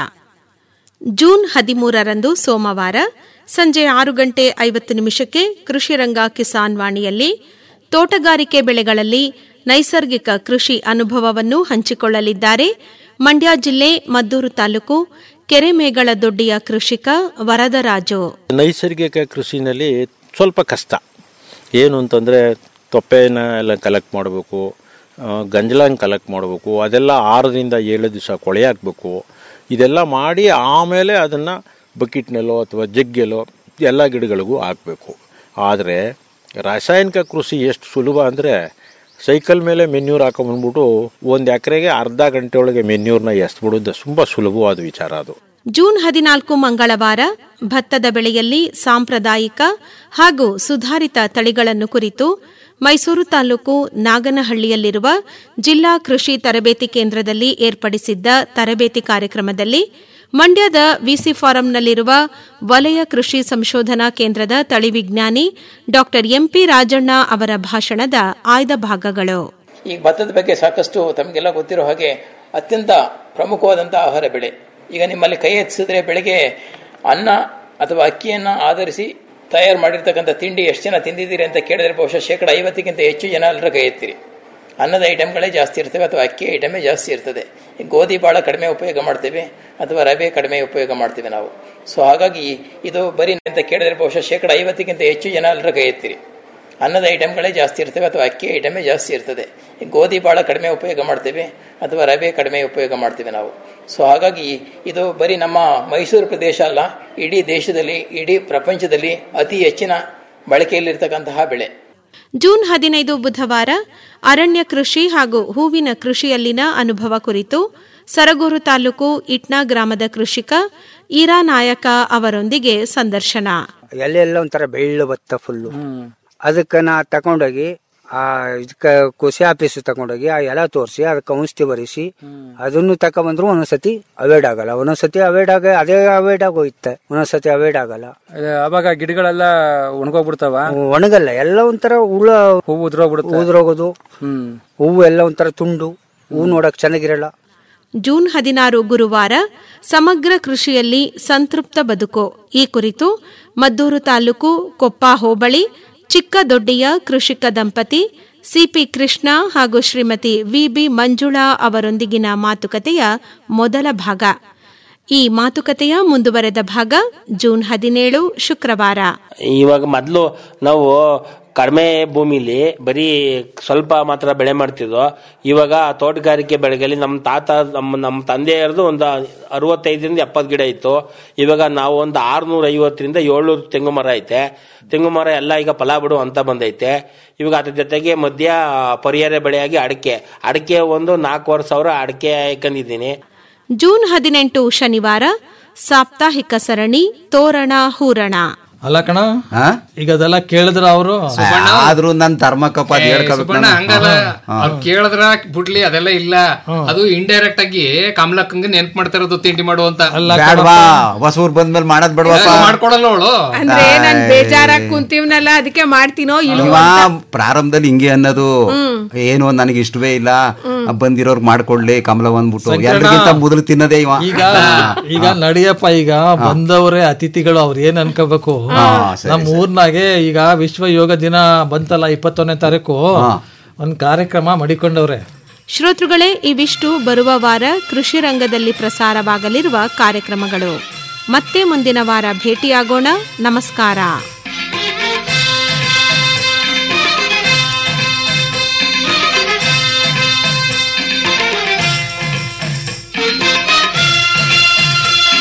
ಜೂನ್ ಹದಿಮೂರರಂದು ಸೋಮವಾರ ಸಂಜೆ ಆರು ಗಂಟೆ ಐವತ್ತು ನಿಮಿಷಕ್ಕೆ ಕೃಷಿ ರಂಗ ಕಿಸಾನ್ ವಾಣಿಯಲ್ಲಿ ತೋಟಗಾರಿಕೆ ಬೆಳೆಗಳಲ್ಲಿ ನೈಸರ್ಗಿಕ ಕೃಷಿ ಅನುಭವವನ್ನು ಹಂಚಿಕೊಳ್ಳಲಿದ್ದಾರೆ ಮಂಡ್ಯ ಜಿಲ್ಲೆ ಮದ್ದೂರು ತಾಲೂಕು ಕೆರೆಮೇಗಳದೊಡ್ಡಿಯ ಕೃಷಿಕ ವರದರಾಜು ನೈಸರ್ಗಿಕ ಕೃಷಿನಲ್ಲಿ ಸ್ವಲ್ಪ ಕಷ್ಟ ಏನು ಅಂತಂದರೆ ತೊಪ್ಪೆನ ಎಲ್ಲ ಕಲೆಕ್ಟ್ ಮಾಡಬೇಕು ಗಂಜಲಾಂಗ್ ಕಲೆಕ್ಟ್ ಮಾಡಬೇಕು ಅದೆಲ್ಲ ಆರರಿಂದ ಏಳು ದಿವಸ ಕೊಳೆ ಹಾಕಬೇಕು ಇದೆಲ್ಲ ಮಾಡಿ ಆಮೇಲೆ ಅದನ್ನು ಬಕೆಟ್ನಲ್ಲೋ ಅಥವಾ ಜಗ್ಗೆಲ್ಲೋ ಎಲ್ಲ ಗಿಡಗಳಿಗೂ ಹಾಕಬೇಕು ಆದರೆ ರಾಸಾಯನಿಕ ಕೃಷಿ ಎಷ್ಟು ಸುಲಭ ಅಂದರೆ ಸೈಕಲ್ ಮೇಲೆ ಮೆನ್ಯೂರ್ ಹಾಕೊಂಬಂದ್ಬಿಟ್ಟು ಒಂದು ಎಕರೆಗೆ ಅರ್ಧ ಗಂಟೆ ಒಳಗೆ ಮೆನ್ಯೂರ್ನ ಎಸ್ಬಿಡೋದು ತುಂಬ ಸುಲಭವಾದ ವಿಚಾರ ಅದು ಜೂನ್ ಹದಿನಾಲ್ಕು ಮಂಗಳವಾರ ಭತ್ತದ ಬೆಳೆಯಲ್ಲಿ ಸಾಂಪ್ರದಾಯಿಕ ಹಾಗೂ ಸುಧಾರಿತ ತಳಿಗಳನ್ನು ಕುರಿತು ಮೈಸೂರು ತಾಲೂಕು ನಾಗನಹಳ್ಳಿಯಲ್ಲಿರುವ ಜಿಲ್ಲಾ ಕೃಷಿ ತರಬೇತಿ ಕೇಂದ್ರದಲ್ಲಿ ಏರ್ಪಡಿಸಿದ್ದ ತರಬೇತಿ ಕಾರ್ಯಕ್ರಮದಲ್ಲಿ ಮಂಡ್ಯದ ವಿಸಿ ಫಾರಂನಲ್ಲಿರುವ ವಲಯ ಕೃಷಿ ಸಂಶೋಧನಾ ಕೇಂದ್ರದ ತಳಿ ವಿಜ್ಞಾನಿ ಡಾ ಎಂಪಿ ರಾಜಣ್ಣ ಅವರ ಭಾಷಣದ ಆಯ್ದ ಭಾಗಗಳು ಈಗ ಭತ್ತದ ಬಗ್ಗೆ ಸಾಕಷ್ಟು ತಮಗೆಲ್ಲ ಗೊತ್ತಿರೋ ಹಾಗೆ ಅತ್ಯಂತ ಪ್ರಮುಖವಾದಂಥ ಆಹಾರ ಬೆಳೆ ಈಗ ನಿಮ್ಮಲ್ಲಿ ಕೈ ಎತ್ತಿಸಿದ್ರೆ ಬೆಳಗ್ಗೆ ಅನ್ನ ಅಥವಾ ಅಕ್ಕಿಯನ್ನು ಆಧರಿಸಿ ತಯಾರು ಮಾಡಿರ್ತಕ್ಕಂಥ ತಿಂಡಿ ಎಷ್ಟು ಜನ ತಿಂದಿದ್ದೀರಿ ಅಂತ ಕೇಳಿದ್ರೆ ಬಹುಶಃ ಶೇಕಡ ಐವತ್ತಕ್ಕಿಂತ ಹೆಚ್ಚು ಜನ ಎಲ್ಲರ ಕೈ ಎತ್ತಿರಿ ಅನ್ನದ ಐಟಮ್ಗಳೇ ಜಾಸ್ತಿ ಇರ್ತವೆ ಅಥವಾ ಅಕ್ಕಿ ಐಟಮೇ ಜಾಸ್ತಿ ಇರ್ತದೆ ಈ ಗೋಧಿ ಭಾಳ ಕಡಿಮೆ ಉಪಯೋಗ ಮಾಡ್ತೀವಿ ಅಥವಾ ರವೆ ಕಡಿಮೆ ಉಪಯೋಗ ಮಾಡ್ತೀವಿ ನಾವು ಸೊ ಹಾಗಾಗಿ ಇದು ಬರೀ ಅಂತ ಕೇಳಿದ್ರೆ ಬಹುಶಃ ಶೇಕಡ ಐವತ್ತಕ್ಕಿಂತ ಹೆಚ್ಚು ಜನ ಎಲ್ಲರ ಕೈ ಎತ್ತಿರಿ ಅನ್ನದ ಐಟಮ್ಗಳೇ ಜಾಸ್ತಿ ಇರ್ತವೆ ಅಥವಾ ಅಕ್ಕಿ ಐಟಮೇ ಜಾಸ್ತಿ ಇರ್ತದೆ ಈ ಗೋಧಿ ಭಾಳ ಕಡಿಮೆ ಉಪಯೋಗ ಮಾಡ್ತೀವಿ ಅಥವಾ ರವೆ ಕಡಿಮೆ ಉಪಯೋಗ ಮಾಡ್ತೀವಿ ನಾವು ಸೊ ಹಾಗಾಗಿ ಇದು ಬರೀ ನಮ್ಮ ಮೈಸೂರು ಪ್ರದೇಶ ಅಲ್ಲ ಇಡೀ ದೇಶದಲ್ಲಿ ಇಡೀ ಪ್ರಪಂಚದಲ್ಲಿ ಅತಿ ಹೆಚ್ಚಿನ ಬಳಕೆಯಲ್ಲಿರ್ತಕ್ಕಂತಹ ಬೆಳೆ ಜೂನ್ ಹದಿನೈದು ಬುಧವಾರ ಅರಣ್ಯ ಕೃಷಿ ಹಾಗೂ ಹೂವಿನ ಕೃಷಿಯಲ್ಲಿನ ಅನುಭವ ಕುರಿತು ಸರಗೂರು ತಾಲೂಕು ಇಟ್ನಾ ಗ್ರಾಮದ ಕೃಷಿಕ ಈರಾ ನಾಯಕ ಅವರೊಂದಿಗೆ ಸಂದರ್ಶನ ಎಲೆಲ್ಲ ಒಂಥರ ಬೆಳ್ಳು ಬತ್ತ ಫುಲ್ಲು ಅದಕ್ಕೆ ನಾ ತಗೊಂಡೋಗಿ ಆ ಇದಕ್ಕೆ ಕೃಷಿ ಆಫೀಸ್ ತಗೊಂಡೋಗಿ ಆ ಎಲೆ ತೋರಿಸಿ ಅದಕ್ಕೆ ಔಷಧಿ ಬರೆಸಿ ಅದನ್ನು ತಕೊಂಬಂದ್ರು ಒಂದೊಂದ್ಸತಿ ಅವೇಡ್ ಆಗಲ್ಲ ಒಂದೊಂದ್ಸತಿ ಅವೇಡ್ ಆಗ ಅದೇ ಅವೇಡ್ ಆಗೋಯ್ತೆ ಒಂದೊಂದ್ಸತಿ ಅವೇಡ್ ಆಗಲ್ಲ ಅವಾಗ ಗಿಡಗಳೆಲ್ಲ ಒಣಗೋಗ್ಬಿಡ್ತಾವ ಒಣಗಲ್ಲ ಎಲ್ಲ ಒಂಥರ ಹುಳ ಹೂವು ಉದ್ರೋಗ್ಬಿಡುತ್ತೆ ಉದ್ರೋಗೋದು ಹೂವು ಎಲ್ಲ ಒಂಥರ ತುಂಡು ಹೂವು ನೋಡಕ್ ಚೆನ್ನಾಗಿರಲ್ಲ ಜೂನ್ ಹದಿನಾರು ಗುರುವಾರ ಸಮಗ್ರ ಕೃಷಿಯಲ್ಲಿ ಸಂತೃಪ್ತ ಬದುಕು ಈ ಕುರಿತು ಮದ್ದೂರು ತಾಲೂಕು ಕೊಪ್ಪ ಹೋಬಳಿ ಚಿಕ್ಕದೊಡ್ಡಿಯ ಕೃಷಿಕ ದಂಪತಿ ಸಿಪಿ ಕೃಷ್ಣ ಹಾಗೂ ಶ್ರೀಮತಿ ವಿಬಿ ಮಂಜುಳಾ ಅವರೊಂದಿಗಿನ ಮಾತುಕತೆಯ ಮೊದಲ ಭಾಗ ಈ ಮಾತುಕತೆಯ ಮುಂದುವರೆದ ಭಾಗ ಜೂನ್ ಹದಿನೇಳು ಶುಕ್ರವಾರ ಇವಾಗ ಮೊದಲು ನಾವು ಕಡಿಮೆ ಭೂಮಿಲಿ ಬರೀ ಸ್ವಲ್ಪ ಮಾತ್ರ ಬೆಳೆ ಮಾಡ್ತಿದ್ವು ಇವಾಗ ತೋಟಗಾರಿಕೆ ಬೆಳೆಗಳಲ್ಲಿ ನಮ್ಮ ತಾತ ನಮ್ಮ ನಮ್ಮ ತಂದೆಯರದು ಒಂದು ಅರವತ್ತೈದರಿಂದ ಎಪ್ಪತ್ತು ಗಿಡ ಇತ್ತು ಇವಾಗ ನಾವು ಒಂದು ಆರ್ನೂರ ಐವತ್ತರಿಂದ ಏಳ್ನೂರು ತೆಂಗು ಮರ ಐತೆ ತೆಂಗು ಮರ ಎಲ್ಲ ಈಗ ಫಲ ಬಿಡು ಅಂತ ಬಂದೈತೆ ಇವಾಗ ಅದ್ರ ಜೊತೆಗೆ ಮಧ್ಯ ಪರಿಹಾರ ಬೆಳೆಯಾಗಿ ಅಡಿಕೆ ಅಡಿಕೆ ಒಂದು ನಾಲ್ಕೂವರೆ ಸಾವಿರ ಅಡಿಕೆ ಹಾಕೊಂಡಿದ್ದೀನಿ ಜೂನ್ ಹದಿನೆಂಟು ಶನಿವಾರ ಸಾಪ್ತಾಹಿಕ ಸರಣಿ ತೋರಣ ಹೂರಣ ಅಲ್ಲ ಕಣ ಈಗ ಅದೆಲ್ಲ ಕೇಳಿದ್ರ ಅವರು ಆದ್ರೂ ನನ್ ಧರ್ಮಕ್ಕಪ್ಪ ಅದ್ ಹೇಳ್ಕೊಬೇಕು ಸುಬ್ಬಣ್ಣ ನಾನು. ಹಂಗಲ್ಲ ಹಾ. ಅವ್ರು ಕೇಳಿದ್ರ ಬಿಡ್ಲಿ ಅದೆಲ್ಲ ಇಲ್ಲ ಅದು ಇಂಡೈರೆಕ್ಟ್ ಆಗಿ ಕಮಲಕ್ಕಂಗೆ ನೆನ್ಪ್ ಮಾಡ್ತಿರೋದು ತಿಂಡಿ ಮಾಡು ಅಂತ ಬ್ಯಾಡ್ವಾ ಹೊಸೂರ್ ಬಂದ್ಮೇಲೆ ಮಾಡದ್ ಬೇಡವಪ್ಪ ಮಾಡ್ಕೊಡಲ್ಲ ಅವಳು ಅಂದ್ರೆ ನಾನ್ ಬೇಜಾರಾಗ್ ಕುಂತೀವ್ನಲ್ಲ ಅದಕ್ಕೆ ಮಾಡ್ತೀನೋ ಇಲ್ವೋ ಇವ ಅಂತ. ಪ್ರಾರಂಭದಲ್ಲಿ ಹಿಂಗೆ ಅನ್ನೋದು ಏನು ನನಗೆ ಇಷ್ಟವೇ ಇಲ್ಲ ಬಂದಿರೋರ್ಗ್ ಮಾಡ್ಕೊಡ್ಲಿ ಕಮಲ ಬಂದ್ಬಿಟ್ಟು ಸಂಕಟ. ಎಲ್ರಿಗಿಂತ ಮೊದಲು ತಿನ್ನದೇ ಇವ ಈಗ ಈಗ ನಡಿಯಪ್ಪ ಈಗ ಬಂದವರೇ ಅತಿಥಿಗಳು ಅವ್ರು ಏನ್ ಅನ್ಕೋಬೇಕು ಹಾ, ಸರಿ, ನಮ್ಮ ಊರ್ನಾಗೆ ಈಗ ವಿಶ್ವ ಯೋಗ ದಿನ ಬಂತಲ್ಲ ಇಪ್ಪತ್ತೊಂದನೇ ತಾರೀಕು ಒಂದ್ ಕಾರ್ಯಕ್ರಮ ಮಡಿಕೊಂಡವ್ರೆ ಶ್ರೋತೃಗಳೇ ಇವಿಷ್ಟು ಬರುವ ವಾರ ಕೃಷಿ ರಂಗದಲ್ಲಿ ಪ್ರಸಾರವಾಗಲಿರುವ ಕಾರ್ಯಕ್ರಮಗಳು ಮತ್ತೆ ಮುಂದಿನ ವಾರ ಭೇಟಿಯಾಗೋಣ ನಮಸ್ಕಾರ